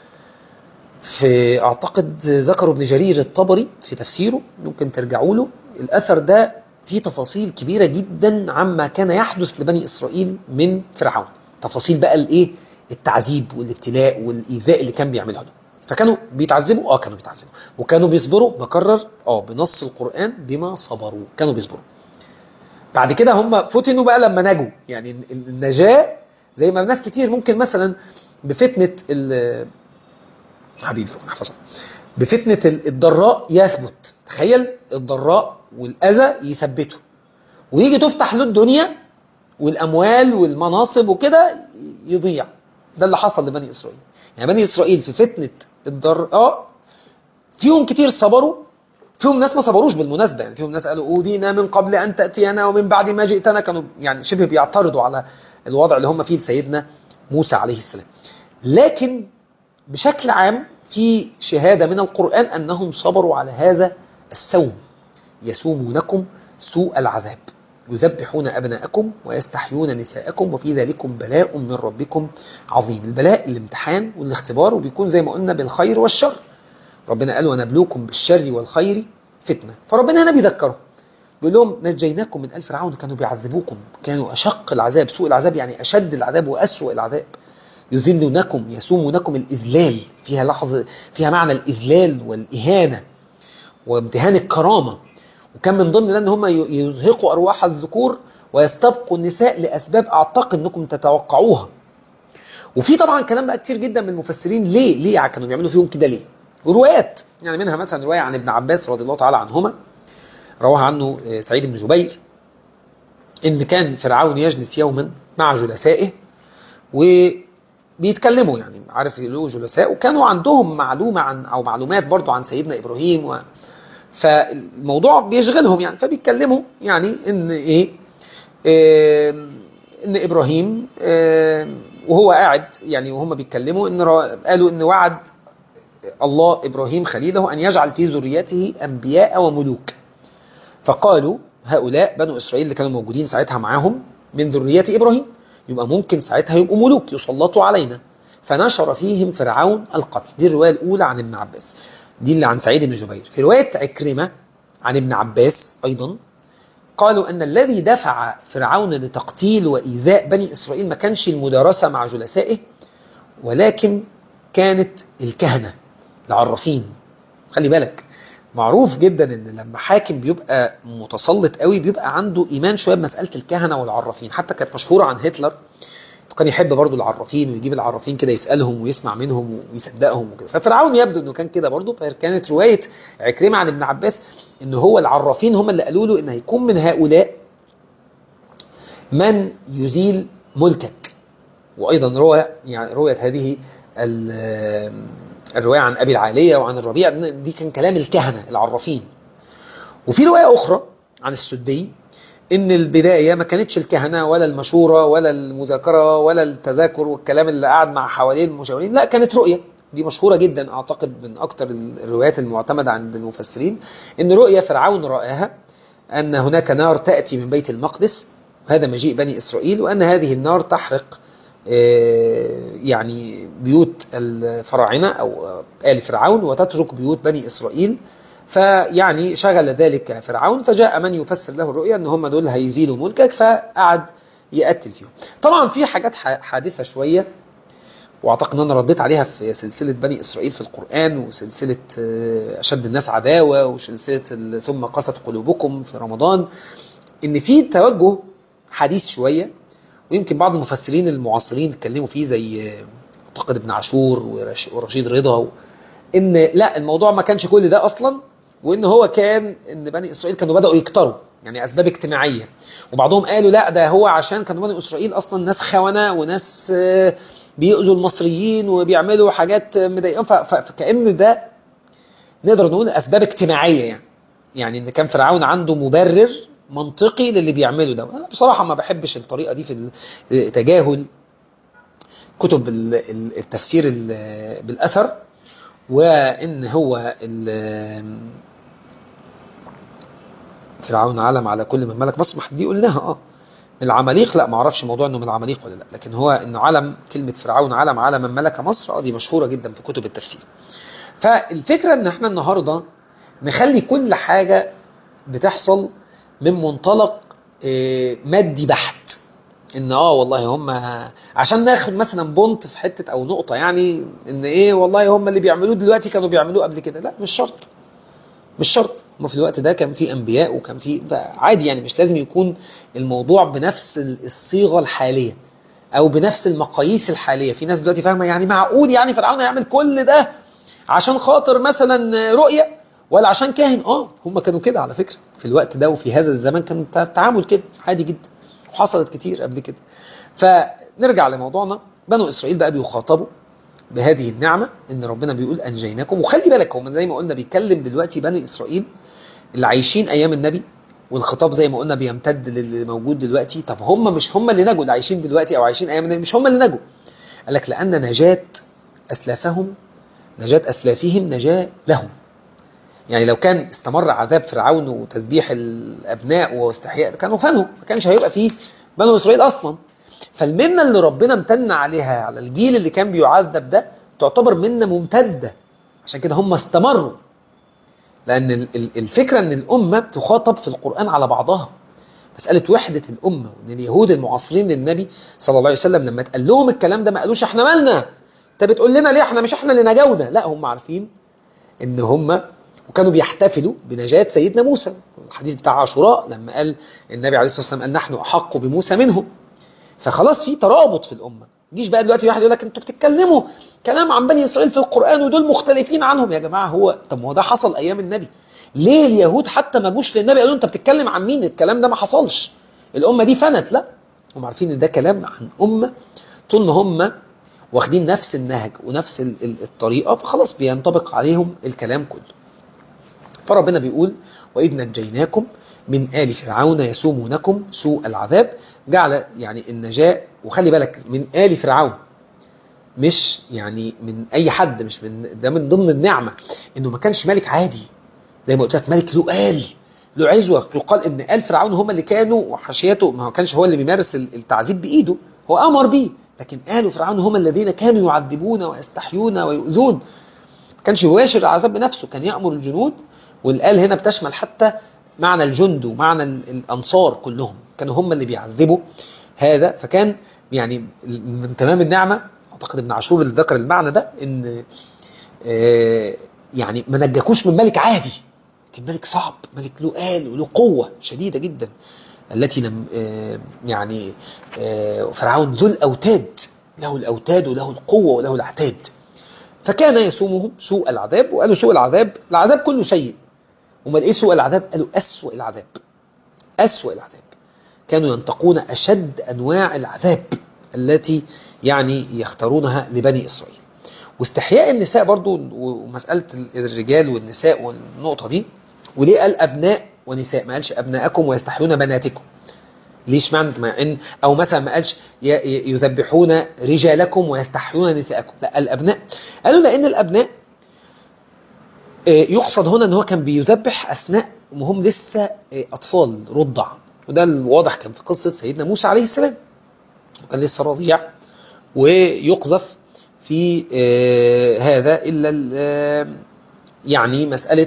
في أعتقد ذكر ابن جرير الطبري في تفسيره ممكن ترجعوا له الأثر ده فيه تفاصيل كبيرة جدا عما كان يحدث لبني إسرائيل من فرعون تفاصيل بقى الإيه التعذيب والابتلاء والإيذاء اللي كان بيعمله له فكانوا بيتعذبوا اه كانوا بيتعذبوا وكانوا بيصبروا بكرر اه بنص القرآن بما صبروا كانوا بيصبروا بعد كده هم فتنوا بقى لما نجوا يعني النجاة زي ما ناس كتير ممكن مثلا بفتنة ال حبيبي ربنا يحفظك بفتنة الضراء يثبت تخيل الضراء والأذى يثبته ويجي تفتح له الدنيا والاموال والمناصب وكده يضيع ده اللي حصل لبني اسرائيل يعني بني اسرائيل في فتنه الضراء فيهم كتير صبروا فيهم ناس ما صبروش بالمناسبه يعني فيهم ناس قالوا اودينا من قبل ان تاتينا ومن بعد ما جئتنا كانوا يعني شبه بيعترضوا على الوضع اللي هم فيه لسيدنا موسى عليه السلام لكن بشكل عام في شهاده من القران انهم صبروا على هذا السوم يسومونكم سوء العذاب يذبحون أبناءكم ويستحيون نساءكم وفي ذلكم بلاء من ربكم عظيم البلاء الامتحان والاختبار وبيكون زي ما قلنا بالخير والشر ربنا قال ونبلوكم بالشر والخير فتنة فربنا هنا بيذكرهم بيقول لهم نجيناكم من آل فرعون كانوا بيعذبوكم كانوا أشق العذاب سوء العذاب يعني أشد العذاب وأسوأ العذاب يذلونكم يسومونكم الإذلال فيها لحظة فيها معنى الإذلال والإهانة وامتهان الكرامة وكان من ضمن ده ان هم يزهقوا ارواح الذكور ويستبقوا النساء لاسباب اعتقد انكم تتوقعوها وفي طبعا كلام بقى كتير جدا من المفسرين ليه ليه كانوا بيعملوا فيهم كده ليه وروايات يعني منها مثلا روايه عن ابن عباس رضي الله تعالى عنهما رواها عنه سعيد بن جبير ان كان فرعون يجلس يوما مع جلسائه وبيتكلموا يعني عارف له جلساء وكانوا عندهم معلومه عن او معلومات برضو عن سيدنا ابراهيم و فالموضوع بيشغلهم يعني فبيتكلموا يعني ان ايه, إيه ان ابراهيم إيه وهو قاعد يعني وهم بيتكلموا ان قالوا ان وعد الله ابراهيم خليله ان يجعل في ذريته انبياء وملوك فقالوا هؤلاء بنو اسرائيل اللي كانوا موجودين ساعتها معاهم من ذريه ابراهيم يبقى ممكن ساعتها يبقوا ملوك يسلطوا علينا فنشر فيهم فرعون القتل دي الروايه الاولى عن ابن عباس دي اللي عن سعيد بن جبير في رواية عكرمة عن ابن عباس أيضا قالوا أن الذي دفع فرعون لتقتيل وإيذاء بني إسرائيل ما كانش المدارسة مع جلسائه ولكن كانت الكهنة العرافين خلي بالك معروف جدا ان لما حاكم بيبقى متسلط قوي بيبقى عنده ايمان شويه بمساله الكهنه والعرافين حتى كانت مشهوره عن هتلر وكان يحب برضه العرافين ويجيب العرافين كده يسالهم ويسمع منهم ويصدقهم وكده ففرعون يبدو انه كان كده برضه فكانت روايه عكرمه عن ابن عباس ان هو العرافين هم اللي قالوا له ان هيكون من هؤلاء من يزيل ملكك وايضا روى يعني رويت هذه الروايه عن ابي العاليه وعن الربيع دي كان كلام الكهنه العرافين وفي روايه اخرى عن السدي ان البدايه ما كانتش الكهنه ولا المشوره ولا المذاكره ولا التذاكر والكلام اللي قاعد مع حوالين المشاورين لا كانت رؤيه دي مشهوره جدا اعتقد من اكثر الروايات المعتمده عند المفسرين ان رؤيا فرعون راها ان هناك نار تاتي من بيت المقدس هذا مجيء بني اسرائيل وان هذه النار تحرق يعني بيوت الفراعنه او ال فرعون وتترك بيوت بني اسرائيل فيعني شغل ذلك فرعون فجاء من يفسر له الرؤيا ان هم دول هيزيلوا ملكك فقعد يقتل فيهم طبعا في حاجات حادثة شوية واعتقد ان انا رديت عليها في سلسلة بني اسرائيل في القرآن وسلسلة اشد الناس عداوة وسلسلة ثم قست قلوبكم في رمضان ان في توجه حديث شوية ويمكن بعض المفسرين المعاصرين اتكلموا فيه زي اعتقد ابن عاشور ورشيد رضا ان لا الموضوع ما كانش كل ده اصلا وان هو كان ان بني اسرائيل كانوا بداوا يكتروا يعني اسباب اجتماعيه وبعضهم قالوا لا ده هو عشان كانوا بني اسرائيل اصلا ناس خونه وناس بيؤذوا المصريين وبيعملوا حاجات مضايقهم فكأن ده نقدر نقول اسباب اجتماعيه يعني يعني ان كان فرعون عنده مبرر منطقي للي بيعمله ده انا بصراحه ما بحبش الطريقه دي في تجاهل كتب التفسير بالاثر وان هو فرعون علم على كل من ملك مصر دي قلناها اه من العماليق لا ما اعرفش موضوع انه من العماليق ولا لا لكن هو انه علم كلمه فرعون علم على من ملك مصر اه دي مشهوره جدا في كتب التفسير فالفكره ان احنا النهارده نخلي كل حاجه بتحصل من منطلق مادي بحت ان اه والله هم عشان ناخد مثلا بونت في حته او نقطه يعني ان ايه والله هم اللي بيعملوه دلوقتي كانوا بيعملوه قبل كده لا مش شرط مش شرط ما في الوقت ده كان في انبياء وكان في عادي يعني مش لازم يكون الموضوع بنفس الصيغه الحاليه او بنفس المقاييس الحاليه في ناس دلوقتي فاهمه يعني معقول يعني فرعون يعمل كل ده عشان خاطر مثلا رؤيه ولا عشان كاهن اه هم كانوا كده على فكره في الوقت ده وفي هذا الزمان كان التعامل كده عادي جدا وحصلت كتير قبل كده فنرجع لموضوعنا بنو إسرائيل بقى بيخاطبوا بهذه النعمة إن ربنا بيقول أنجيناكم وخلي بالك هم زي ما قلنا بيتكلم دلوقتي بني إسرائيل اللي عايشين أيام النبي والخطاب زي ما قلنا بيمتد للي موجود دلوقتي طب هم مش هم اللي نجوا اللي عايشين دلوقتي أو عايشين أيام النبي مش هم اللي نجوا قال لك لأن نجاة أسلافهم نجاة أسلافهم نجاة لهم يعني لو كان استمر عذاب فرعون وتذبيح الأبناء واستحياء كانوا فانوا ما كانش هيبقى فيه بنو إسرائيل أصلا فالمنة اللي ربنا امتن عليها على الجيل اللي كان بيعذب ده تعتبر منة ممتدة عشان كده هم استمروا لأن الفكرة أن الأمة تخاطب في القرآن على بعضها مسألة وحدة الأمة وأن اليهود المعاصرين للنبي صلى الله عليه وسلم لما اتقال لهم الكلام ده ما قالوش احنا مالنا انت بتقول لنا ليه احنا مش احنا اللي نجونا لا هم عارفين ان هم وكانوا بيحتفلوا بنجاة سيدنا موسى الحديث بتاع عاشوراء لما قال النبي عليه الصلاة والسلام قال نحن أحق بموسى منهم فخلاص في ترابط في الأمة جيش بقى دلوقتي واحد يقول لك انتوا بتتكلموا كلام عن بني إسرائيل في القرآن ودول مختلفين عنهم يا جماعة هو طب ما هو ده حصل أيام النبي ليه اليهود حتى ما جوش للنبي قالوا انت بتتكلم عن مين الكلام ده ما حصلش الأمة دي فنت لا هم عارفين ان ده كلام عن أمة طول ما هم واخدين نفس النهج ونفس الطريقة فخلاص بينطبق عليهم الكلام كله فربنا بيقول وإذ نجيناكم من آل فرعون يسومونكم سوء العذاب جعل يعني النجاة وخلي بالك من آل فرعون مش يعني من أي حد مش من ده من ضمن النعمة إنه ما كانش ملك عادي زي ما قلت لك ملك له آل له عزوة يقال إن آل فرعون هم اللي كانوا وحاشيته ما هو كانش هو اللي بيمارس التعذيب بإيده هو أمر بيه لكن آل فرعون هم الذين كانوا يعذبون ويستحيون ويؤذون ما كانش يباشر العذاب بنفسه كان يأمر الجنود والآل هنا بتشمل حتى معنى الجند ومعنى الأنصار كلهم كانوا هم اللي بيعذبوا هذا فكان يعني من تمام النعمة أعتقد ابن عاشور اللي ذكر المعنى ده إن يعني ما نجاكوش من ملك عادي كان ملك صعب ملك له آل وله قوة شديدة جدا التي لم يعني فرعون ذو الأوتاد له الأوتاد وله القوة وله العتاد فكان يسومهم سوء العذاب وقالوا سوء العذاب العذاب كله سيء امال ايه سوء العذاب قالوا أسوأ العذاب أسوأ العذاب كانوا ينتقون أشد أنواع العذاب التي يعني يختارونها لبني إسرائيل واستحياء النساء برضو ومسألة الرجال والنساء والنقطة دي وليه قال أبناء ونساء ما قالش أبناءكم ويستحيون بناتكم ليش معنى ما إن أو مثلا ما قالش يذبحون رجالكم ويستحيون نساءكم لا الأبناء قالوا لأن الأبناء يقصد هنا ان هو كان بيذبح اثناء وهم لسه اطفال رضع وده الواضح كان في قصه سيدنا موسى عليه السلام وكان لسه رضيع ويقذف في هذا الا يعني مساله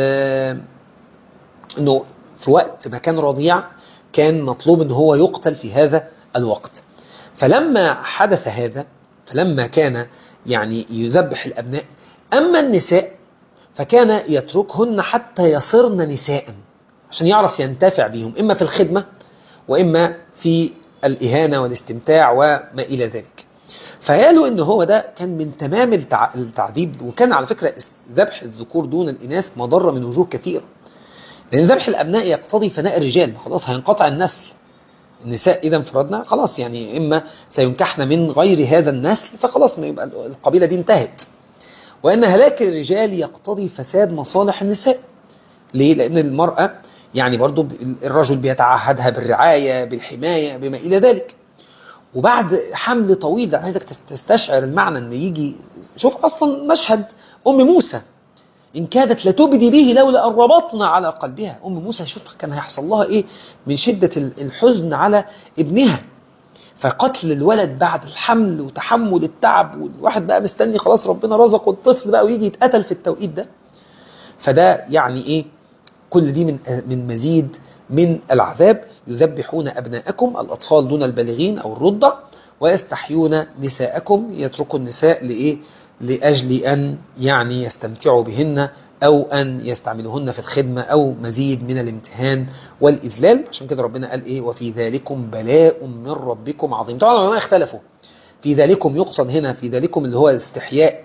انه في وقت ما كان رضيع كان مطلوب ان هو يقتل في هذا الوقت فلما حدث هذا فلما كان يعني يذبح الابناء اما النساء فكان يتركهن حتى يصرن نساء عشان يعرف ينتفع بهم إما في الخدمة وإما في الإهانة والاستمتاع وما إلى ذلك فقالوا إن هو ده كان من تمام التعذيب وكان على فكرة ذبح الذكور دون الإناث مضرة من وجوه كثيرة لأن ذبح الأبناء يقتضي فناء الرجال خلاص هينقطع النسل النساء إذا انفردنا خلاص يعني إما سينكحن من غير هذا النسل فخلاص ما يبقى القبيلة دي انتهت وأن هلاك الرجال يقتضي فساد مصالح النساء ليه؟ لأن المرأة يعني برضو الرجل بيتعهدها بالرعاية بالحماية بما إلى ذلك وبعد حمل طويل ده عايزك تستشعر المعنى ان يجي شوف اصلا مشهد ام موسى ان كادت لتبدي به لولا ان ربطنا على قلبها ام موسى شوف كان هيحصل لها ايه من شدة الحزن على ابنها فقتل الولد بعد الحمل وتحمل التعب والواحد بقى مستني خلاص ربنا رزقه الطفل بقى ويجي يتقتل في التوقيت ده فده يعني ايه كل دي من من مزيد من العذاب يذبحون أبناءكم الأطفال دون البالغين أو الرضع ويستحيون نساءكم يتركوا النساء لإيه لأجل أن يعني يستمتعوا بهن أو أن يستعملوهن في الخدمة أو مزيد من الامتهان والإذلال عشان كده ربنا قال إيه وفي ذلكم بلاء من ربكم عظيم طبعا العلماء اختلفوا في ذلكم يقصد هنا في ذلكم اللي هو استحياء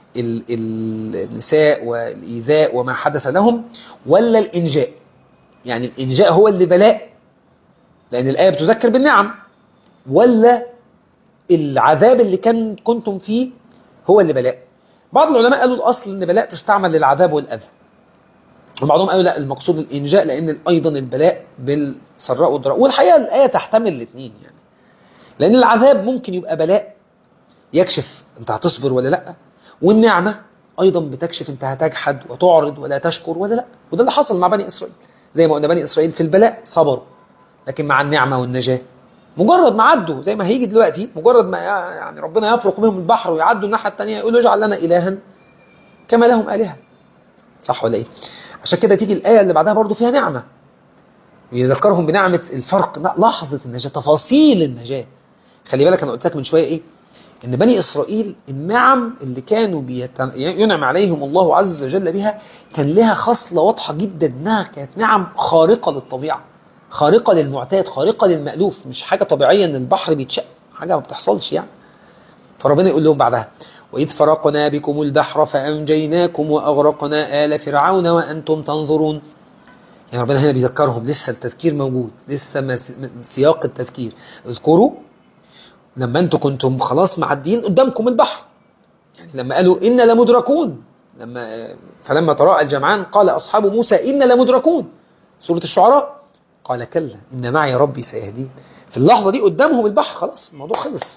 النساء والإيذاء وما حدث لهم ولا الإنجاء يعني الإنجاء هو اللي بلاء لان الايه بتذكر بالنعم ولا العذاب اللي كان كنتم فيه هو اللي بلاء بعض العلماء قالوا الاصل ان بلاء تستعمل للعذاب والاذى وبعضهم قالوا لا المقصود الانجاء لان ايضا البلاء بالسراء والضراء والحقيقه الايه تحتمل الاثنين يعني لان العذاب ممكن يبقى بلاء يكشف انت هتصبر ولا لا والنعمه ايضا بتكشف انت هتجحد وتعرض ولا تشكر ولا لا وده اللي حصل مع بني اسرائيل زي ما قلنا بني اسرائيل في البلاء صبروا لكن مع النعمه والنجاه مجرد ما عدوا زي ما هيجي دلوقتي مجرد ما يعني ربنا يفرق بهم البحر ويعدوا الناحيه الثانيه يقولوا اجعل لنا الها كما لهم الهه صح ولا ايه عشان كده تيجي الايه اللي بعدها برضو فيها نعمه يذكرهم بنعمه الفرق لحظه النجاه تفاصيل النجاه خلي بالك انا قلت لك من شويه ايه ان بني اسرائيل النعم اللي كانوا بيت... ينعم عليهم الله عز وجل بها كان لها خصله واضحه جدا انها كانت نعم خارقه للطبيعه خارقه للمعتاد خارقه للمالوف مش حاجه طبيعيه ان البحر بيتشق حاجه ما بتحصلش يعني فربنا يقول لهم بعدها وإذ فرقنا بكم البحر فأنجيناكم وأغرقنا آل فرعون وأنتم تنظرون يعني ربنا هنا بيذكرهم لسه التذكير موجود لسه سياق التذكير اذكروا لما انتم كنتم خلاص معديين قدامكم البحر يعني لما قالوا إن لمدركون لما فلما تراءى الجمعان قال أصحاب موسى إن لمدركون سورة الشعراء قال كلا إن معي ربي سيهدين في اللحظة دي قدامهم البحر خلاص الموضوع خلص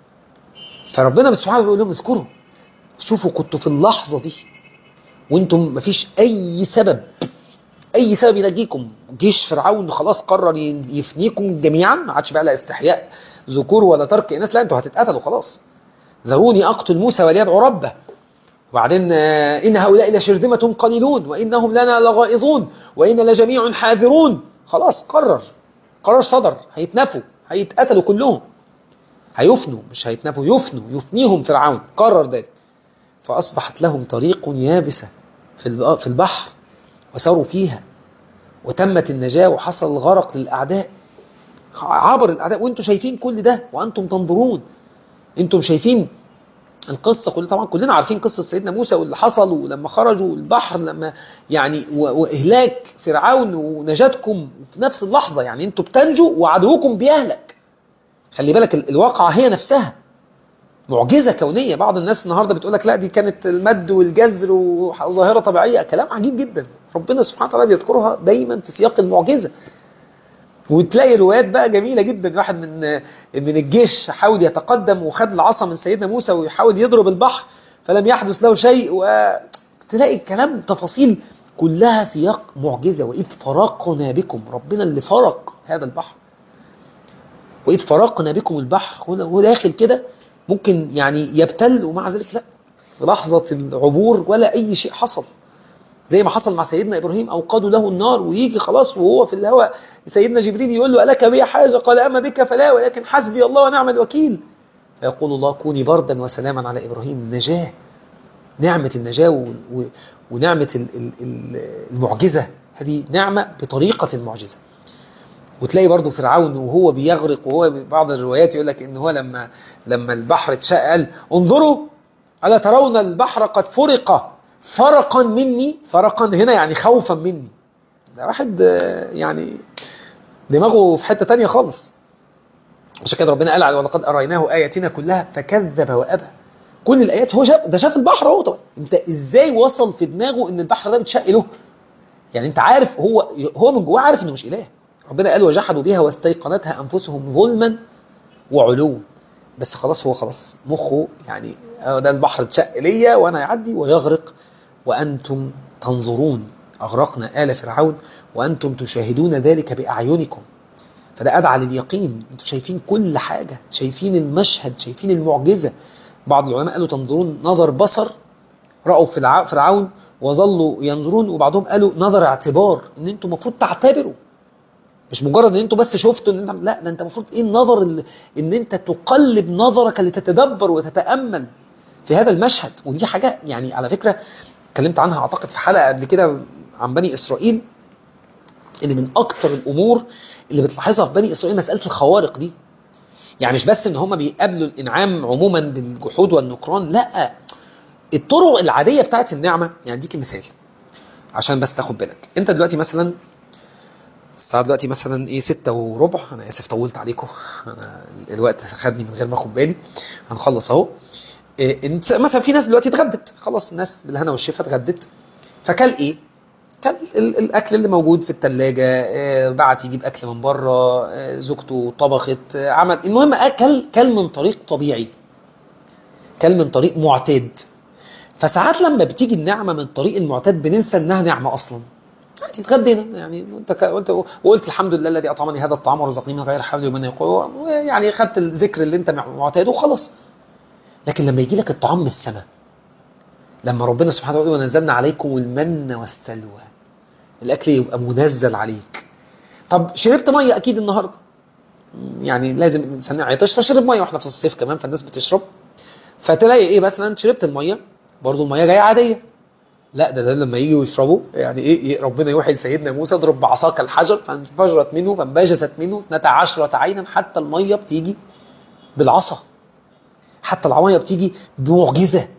فربنا سبحانه بيقول لهم اذكروا شوفوا كنتوا في اللحظة دي وانتم مفيش أي سبب أي سبب ينجيكم جيش فرعون خلاص قرر يفنيكم جميعا ما عادش بقى لا استحياء ذكور ولا ترك إناث لا انتوا هتتقتلوا خلاص ذروني أقتل موسى وليدعو ربه وبعدين إن هؤلاء لشرذمة قليلون وإنهم لنا لغائظون وإن لجميع حاذرون خلاص قرر قرار صدر هيتنفوا هيتقتلوا كلهم هيفنوا مش هيتنفوا يفنوا يفنيهم فرعون قرر ذلك فأصبحت لهم طريق يابسة في البحر وساروا فيها وتمت النجاة وحصل الغرق للأعداء عبر الأعداء وانتم شايفين كل ده وأنتم تنظرون انتم شايفين القصة كل طبعا كلنا عارفين قصة سيدنا موسى واللي حصل ولما خرجوا البحر لما يعني وإهلاك فرعون ونجاتكم في نفس اللحظة يعني انتم بتنجوا وعدوكم بيهلك خلي بالك الواقعة هي نفسها معجزة كونية بعض الناس النهاردة بتقول لك لا دي كانت المد والجزر وظاهرة طبيعية كلام عجيب جدا ربنا سبحانه وتعالى بيذكرها دايما في سياق المعجزة وتلاقي روايات بقى جميلة جدا واحد من من الجيش حاول يتقدم وخد العصا من سيدنا موسى ويحاول يضرب البحر فلم يحدث له شيء وتلاقي الكلام تفاصيل كلها سياق معجزة وإذ فرقنا بكم ربنا اللي فرق هذا البحر وإذ فرقنا بكم البحر هو داخل كده ممكن يعني يبتل ومع ذلك لا في لحظة العبور ولا أي شيء حصل زي ما حصل مع سيدنا إبراهيم أوقدوا له النار ويجي خلاص وهو في الهواء سيدنا جبريل يقول له ألك بي حاجة قال أما بك فلا ولكن حسبي الله ونعم الوكيل فيقول الله كوني بردا وسلاما على إبراهيم نجاة نعمة النجاة و... و... ونعمة ال... ال... المعجزة هذه نعمة بطريقة المعجزة وتلاقي برضو فرعون وهو بيغرق وهو بعض الروايات يقول لك ان هو لما لما البحر اتشق قال انظروا الا ترون البحر قد فرق فرقا مني فرقا هنا يعني خوفا مني ده واحد يعني دماغه في حتة تانية خالص عشان كده ربنا قال ولقد أريناه آياتنا كلها فكذب وأبى كل الآيات هو شاف ده شاف البحر اهو طبعا انت ازاي وصل في دماغه ان البحر ده بيتشق له يعني انت عارف هو هو من جواه عارف انه مش اله ربنا قال وجحدوا بها واستيقنتها انفسهم ظلما وعلوا بس خلاص هو خلاص مخه يعني ده البحر اتشق ليا وانا يعدي ويغرق وانتم تنظرون اغرقنا آل فرعون وانتم تشاهدون ذلك باعينكم فده ادعى لليقين انتم شايفين كل حاجه شايفين المشهد شايفين المعجزه بعض العلماء قالوا تنظرون نظر بصر رأوا فرعون وظلوا ينظرون وبعضهم قالوا نظر اعتبار ان انتم المفروض تعتبروا مش مجرد ان انتوا بس شفتوا ان انت لا ده انت المفروض ايه النظر اللي ان انت تقلب نظرك لتتدبر وتتامل في هذا المشهد ودي حاجه يعني على فكره اتكلمت عنها اعتقد في حلقه قبل كده عن بني اسرائيل ان من اكتر الامور اللي بتلاحظها في بني اسرائيل مساله الخوارق دي يعني مش بس ان هم بيقابلوا الانعام عموما بالجحود والنكران لا الطرق العاديه بتاعت النعمه يعني اديك مثال عشان بس تاخد بالك انت دلوقتي مثلا الساعة دلوقتي مثلا ايه ستة وربع انا اسف طولت عليكم انا الوقت خدني من غير ما اخد بالي هنخلص اهو إيه انت مثلا في ناس دلوقتي اتغدت خلاص الناس بالهنا والشفا اتغدت فكل ايه كان ال- الاكل اللي موجود في الثلاجه بعت يجيب اكل من بره آه، زوجته طبخت آه، عمل المهم اكل كل من طريق طبيعي كل من طريق معتاد فساعات لما بتيجي النعمه من طريق المعتاد بننسى انها نعمه اصلا عادي اتغدينا يعني انت ك- قلت وقلت الحمد لله الذي اطعمني هذا الطعام ورزقني من غير حول ومن يقول يعني خدت الذكر اللي انت معتاده وخلاص لكن لما يجي لك الطعام من السماء لما ربنا سبحانه وتعالى ونزلنا عليكم المن والسلوى الاكل يبقى منزل عليك طب شربت ميه اكيد النهارده يعني لازم الانسان يعطش فشرب ميه واحنا في الصيف كمان فالناس بتشرب فتلاقي ايه مثلا شربت الميه برضو الميه جايه عاديه لا ده, ده لما يجي يشربوا يعني ايه إيه ربنا يوحي لسيدنا موسى اضرب بعصاك الحجر فانفجرت منه فانبجست منه اثنتا عشرة عينا حتى الميه بتيجي بالعصا حتى الميه بتيجي بمعجزه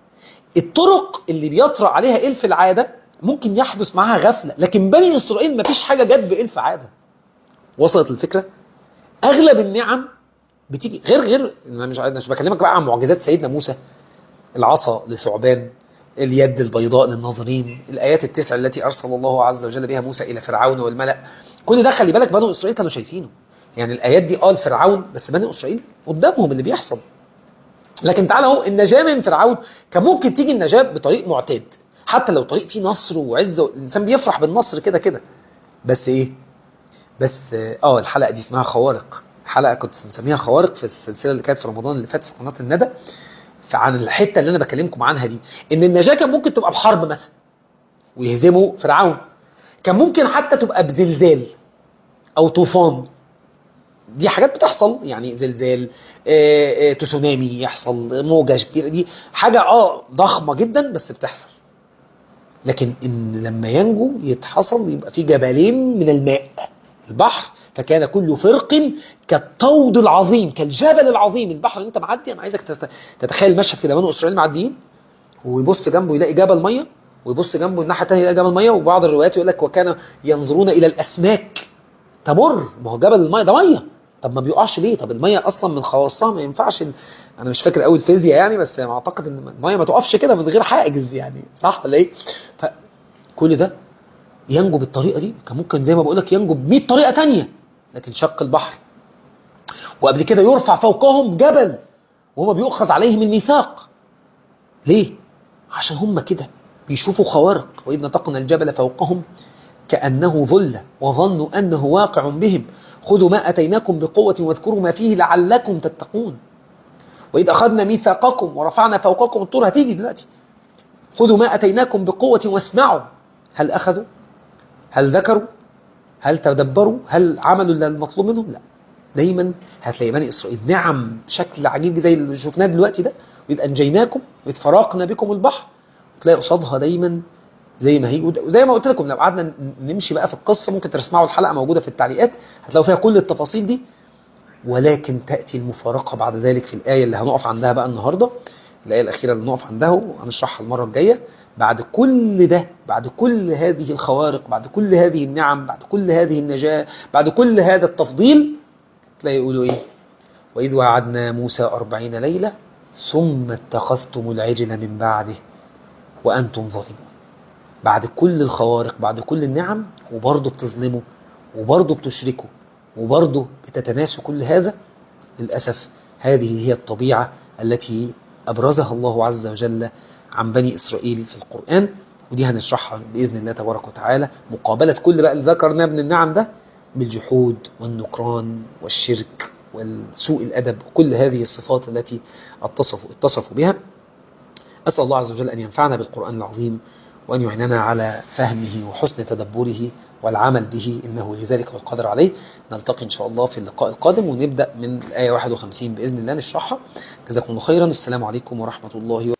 الطرق اللي بيطرأ عليها إلف العادة ممكن يحدث معاها غفلة لكن بني إسرائيل ما فيش حاجة جت بإلف عادة وصلت الفكرة أغلب النعم بتيجي غير غير أنا مش مش بكلمك بقى عن معجزات سيدنا موسى العصا لثعبان اليد البيضاء للناظرين الآيات التسع التي أرسل الله عز وجل بها موسى إلى فرعون والملأ كل ده خلي بالك بنو إسرائيل كانوا شايفينه يعني الآيات دي قال فرعون بس بني إسرائيل قدامهم اللي بيحصل لكن تعالى اهو النجاة من فرعون كان ممكن تيجي النجاة بطريق معتاد حتى لو طريق فيه نصر وعزة الإنسان بيفرح بالنصر كده كده بس إيه بس اه الحلقة دي اسمها خوارق حلقة كنت مسميها خوارق في السلسلة اللي كانت في رمضان اللي فات في قناة الندى فعن الحتة اللي أنا بكلمكم عنها دي إن النجاة كان ممكن تبقى بحرب مثلا ويهزموا فرعون كان ممكن حتى تبقى بزلزال أو طوفان دي حاجات بتحصل يعني زلزال آه، آه، تسونامي يحصل موجة كبيرة دي حاجة اه ضخمة جدا بس بتحصل لكن ان لما ينجو يتحصل يبقى في جبلين من الماء البحر فكان كل فرق كالطود العظيم كالجبل العظيم البحر اللي انت معدي انا عايزك تت- تتخيل مشهد كده بنو اسرائيل معديين ويبص جنبه يلاقي جبل ميه ويبص جنبه الناحيه الثانيه يلاقي جبل ميه وبعض الروايات يقول لك وكان ينظرون الى الاسماك تمر ما هو جبل الميه ده ميه طب ما بيقعش ليه طب الميه اصلا من خواصها ما ينفعش ال- انا مش فاكر قوي الفيزياء يعني بس اعتقد ان الميه ما تقفش كده من غير حاجز يعني صح ولا ايه فكل ده ينجو بالطريقه دي كان ممكن زي ما بقول لك ينجو ب 100 طريقه تانية لكن شق البحر وقبل كده يرفع فوقهم جبل وهو بيؤخذ عليهم الميثاق ليه عشان هم كده بيشوفوا خوارق وإذ نطقنا الجبل فوقهم كأنه ظل وظنوا أنه واقع بهم خذوا ما أتيناكم بقوة واذكروا ما فيه لعلكم تتقون وإذ أخذنا ميثاقكم ورفعنا فوقكم الطور هتيجي دلوقتي خذوا ما أتيناكم بقوة واسمعوا هل أخذوا هل ذكروا هل تدبروا هل عملوا اللي المطلوب منهم لا دايما هتلاقي بني إسرائيل نعم بشكل عجيب زي اللي شفناه دلوقتي ده وإذ أنجيناكم وإذ فرقنا بكم البحر تلاقي قصادها دايما زي ما هي وزي ما قلت لكم لو قعدنا نمشي بقى في القصة ممكن تسمعوا الحلقة موجودة في التعليقات هتلاقوا فيها كل التفاصيل دي ولكن تأتي المفارقة بعد ذلك في الآية اللي هنقف عندها بقى النهاردة الآية الأخيرة اللي نقف عندها وهنشرحها المرة الجاية بعد كل ده بعد كل هذه الخوارق بعد كل هذه النعم بعد كل هذه النجاة بعد كل هذا التفضيل تلاقي يقولوا إيه وإذ وعدنا موسى أربعين ليلة ثم اتخذتم العجل من بعده وأنتم ظالمون بعد كل الخوارق بعد كل النعم وبرضه بتظلموا وبرضه بتشركوا وبرضه بتتناسوا كل هذا للأسف هذه هي الطبيعة التي أبرزها الله عز وجل عن بني إسرائيل في القرآن ودي هنشرحها بإذن الله تبارك وتعالى مقابلة كل بقى اللي ذكرناه من النعم ده بالجحود والنكران والشرك والسوء الأدب وكل هذه الصفات التي اتصفوا, اتصفوا بها أسأل الله عز وجل أن ينفعنا بالقرآن العظيم وأن يعيننا على فهمه وحسن تدبره والعمل به إنه لذلك والقدر عليه نلتقي إن شاء الله في اللقاء القادم ونبدأ من الآية 51 بإذن الله نشرحها جزاكم الله خيرا السلام عليكم ورحمة الله وبركاته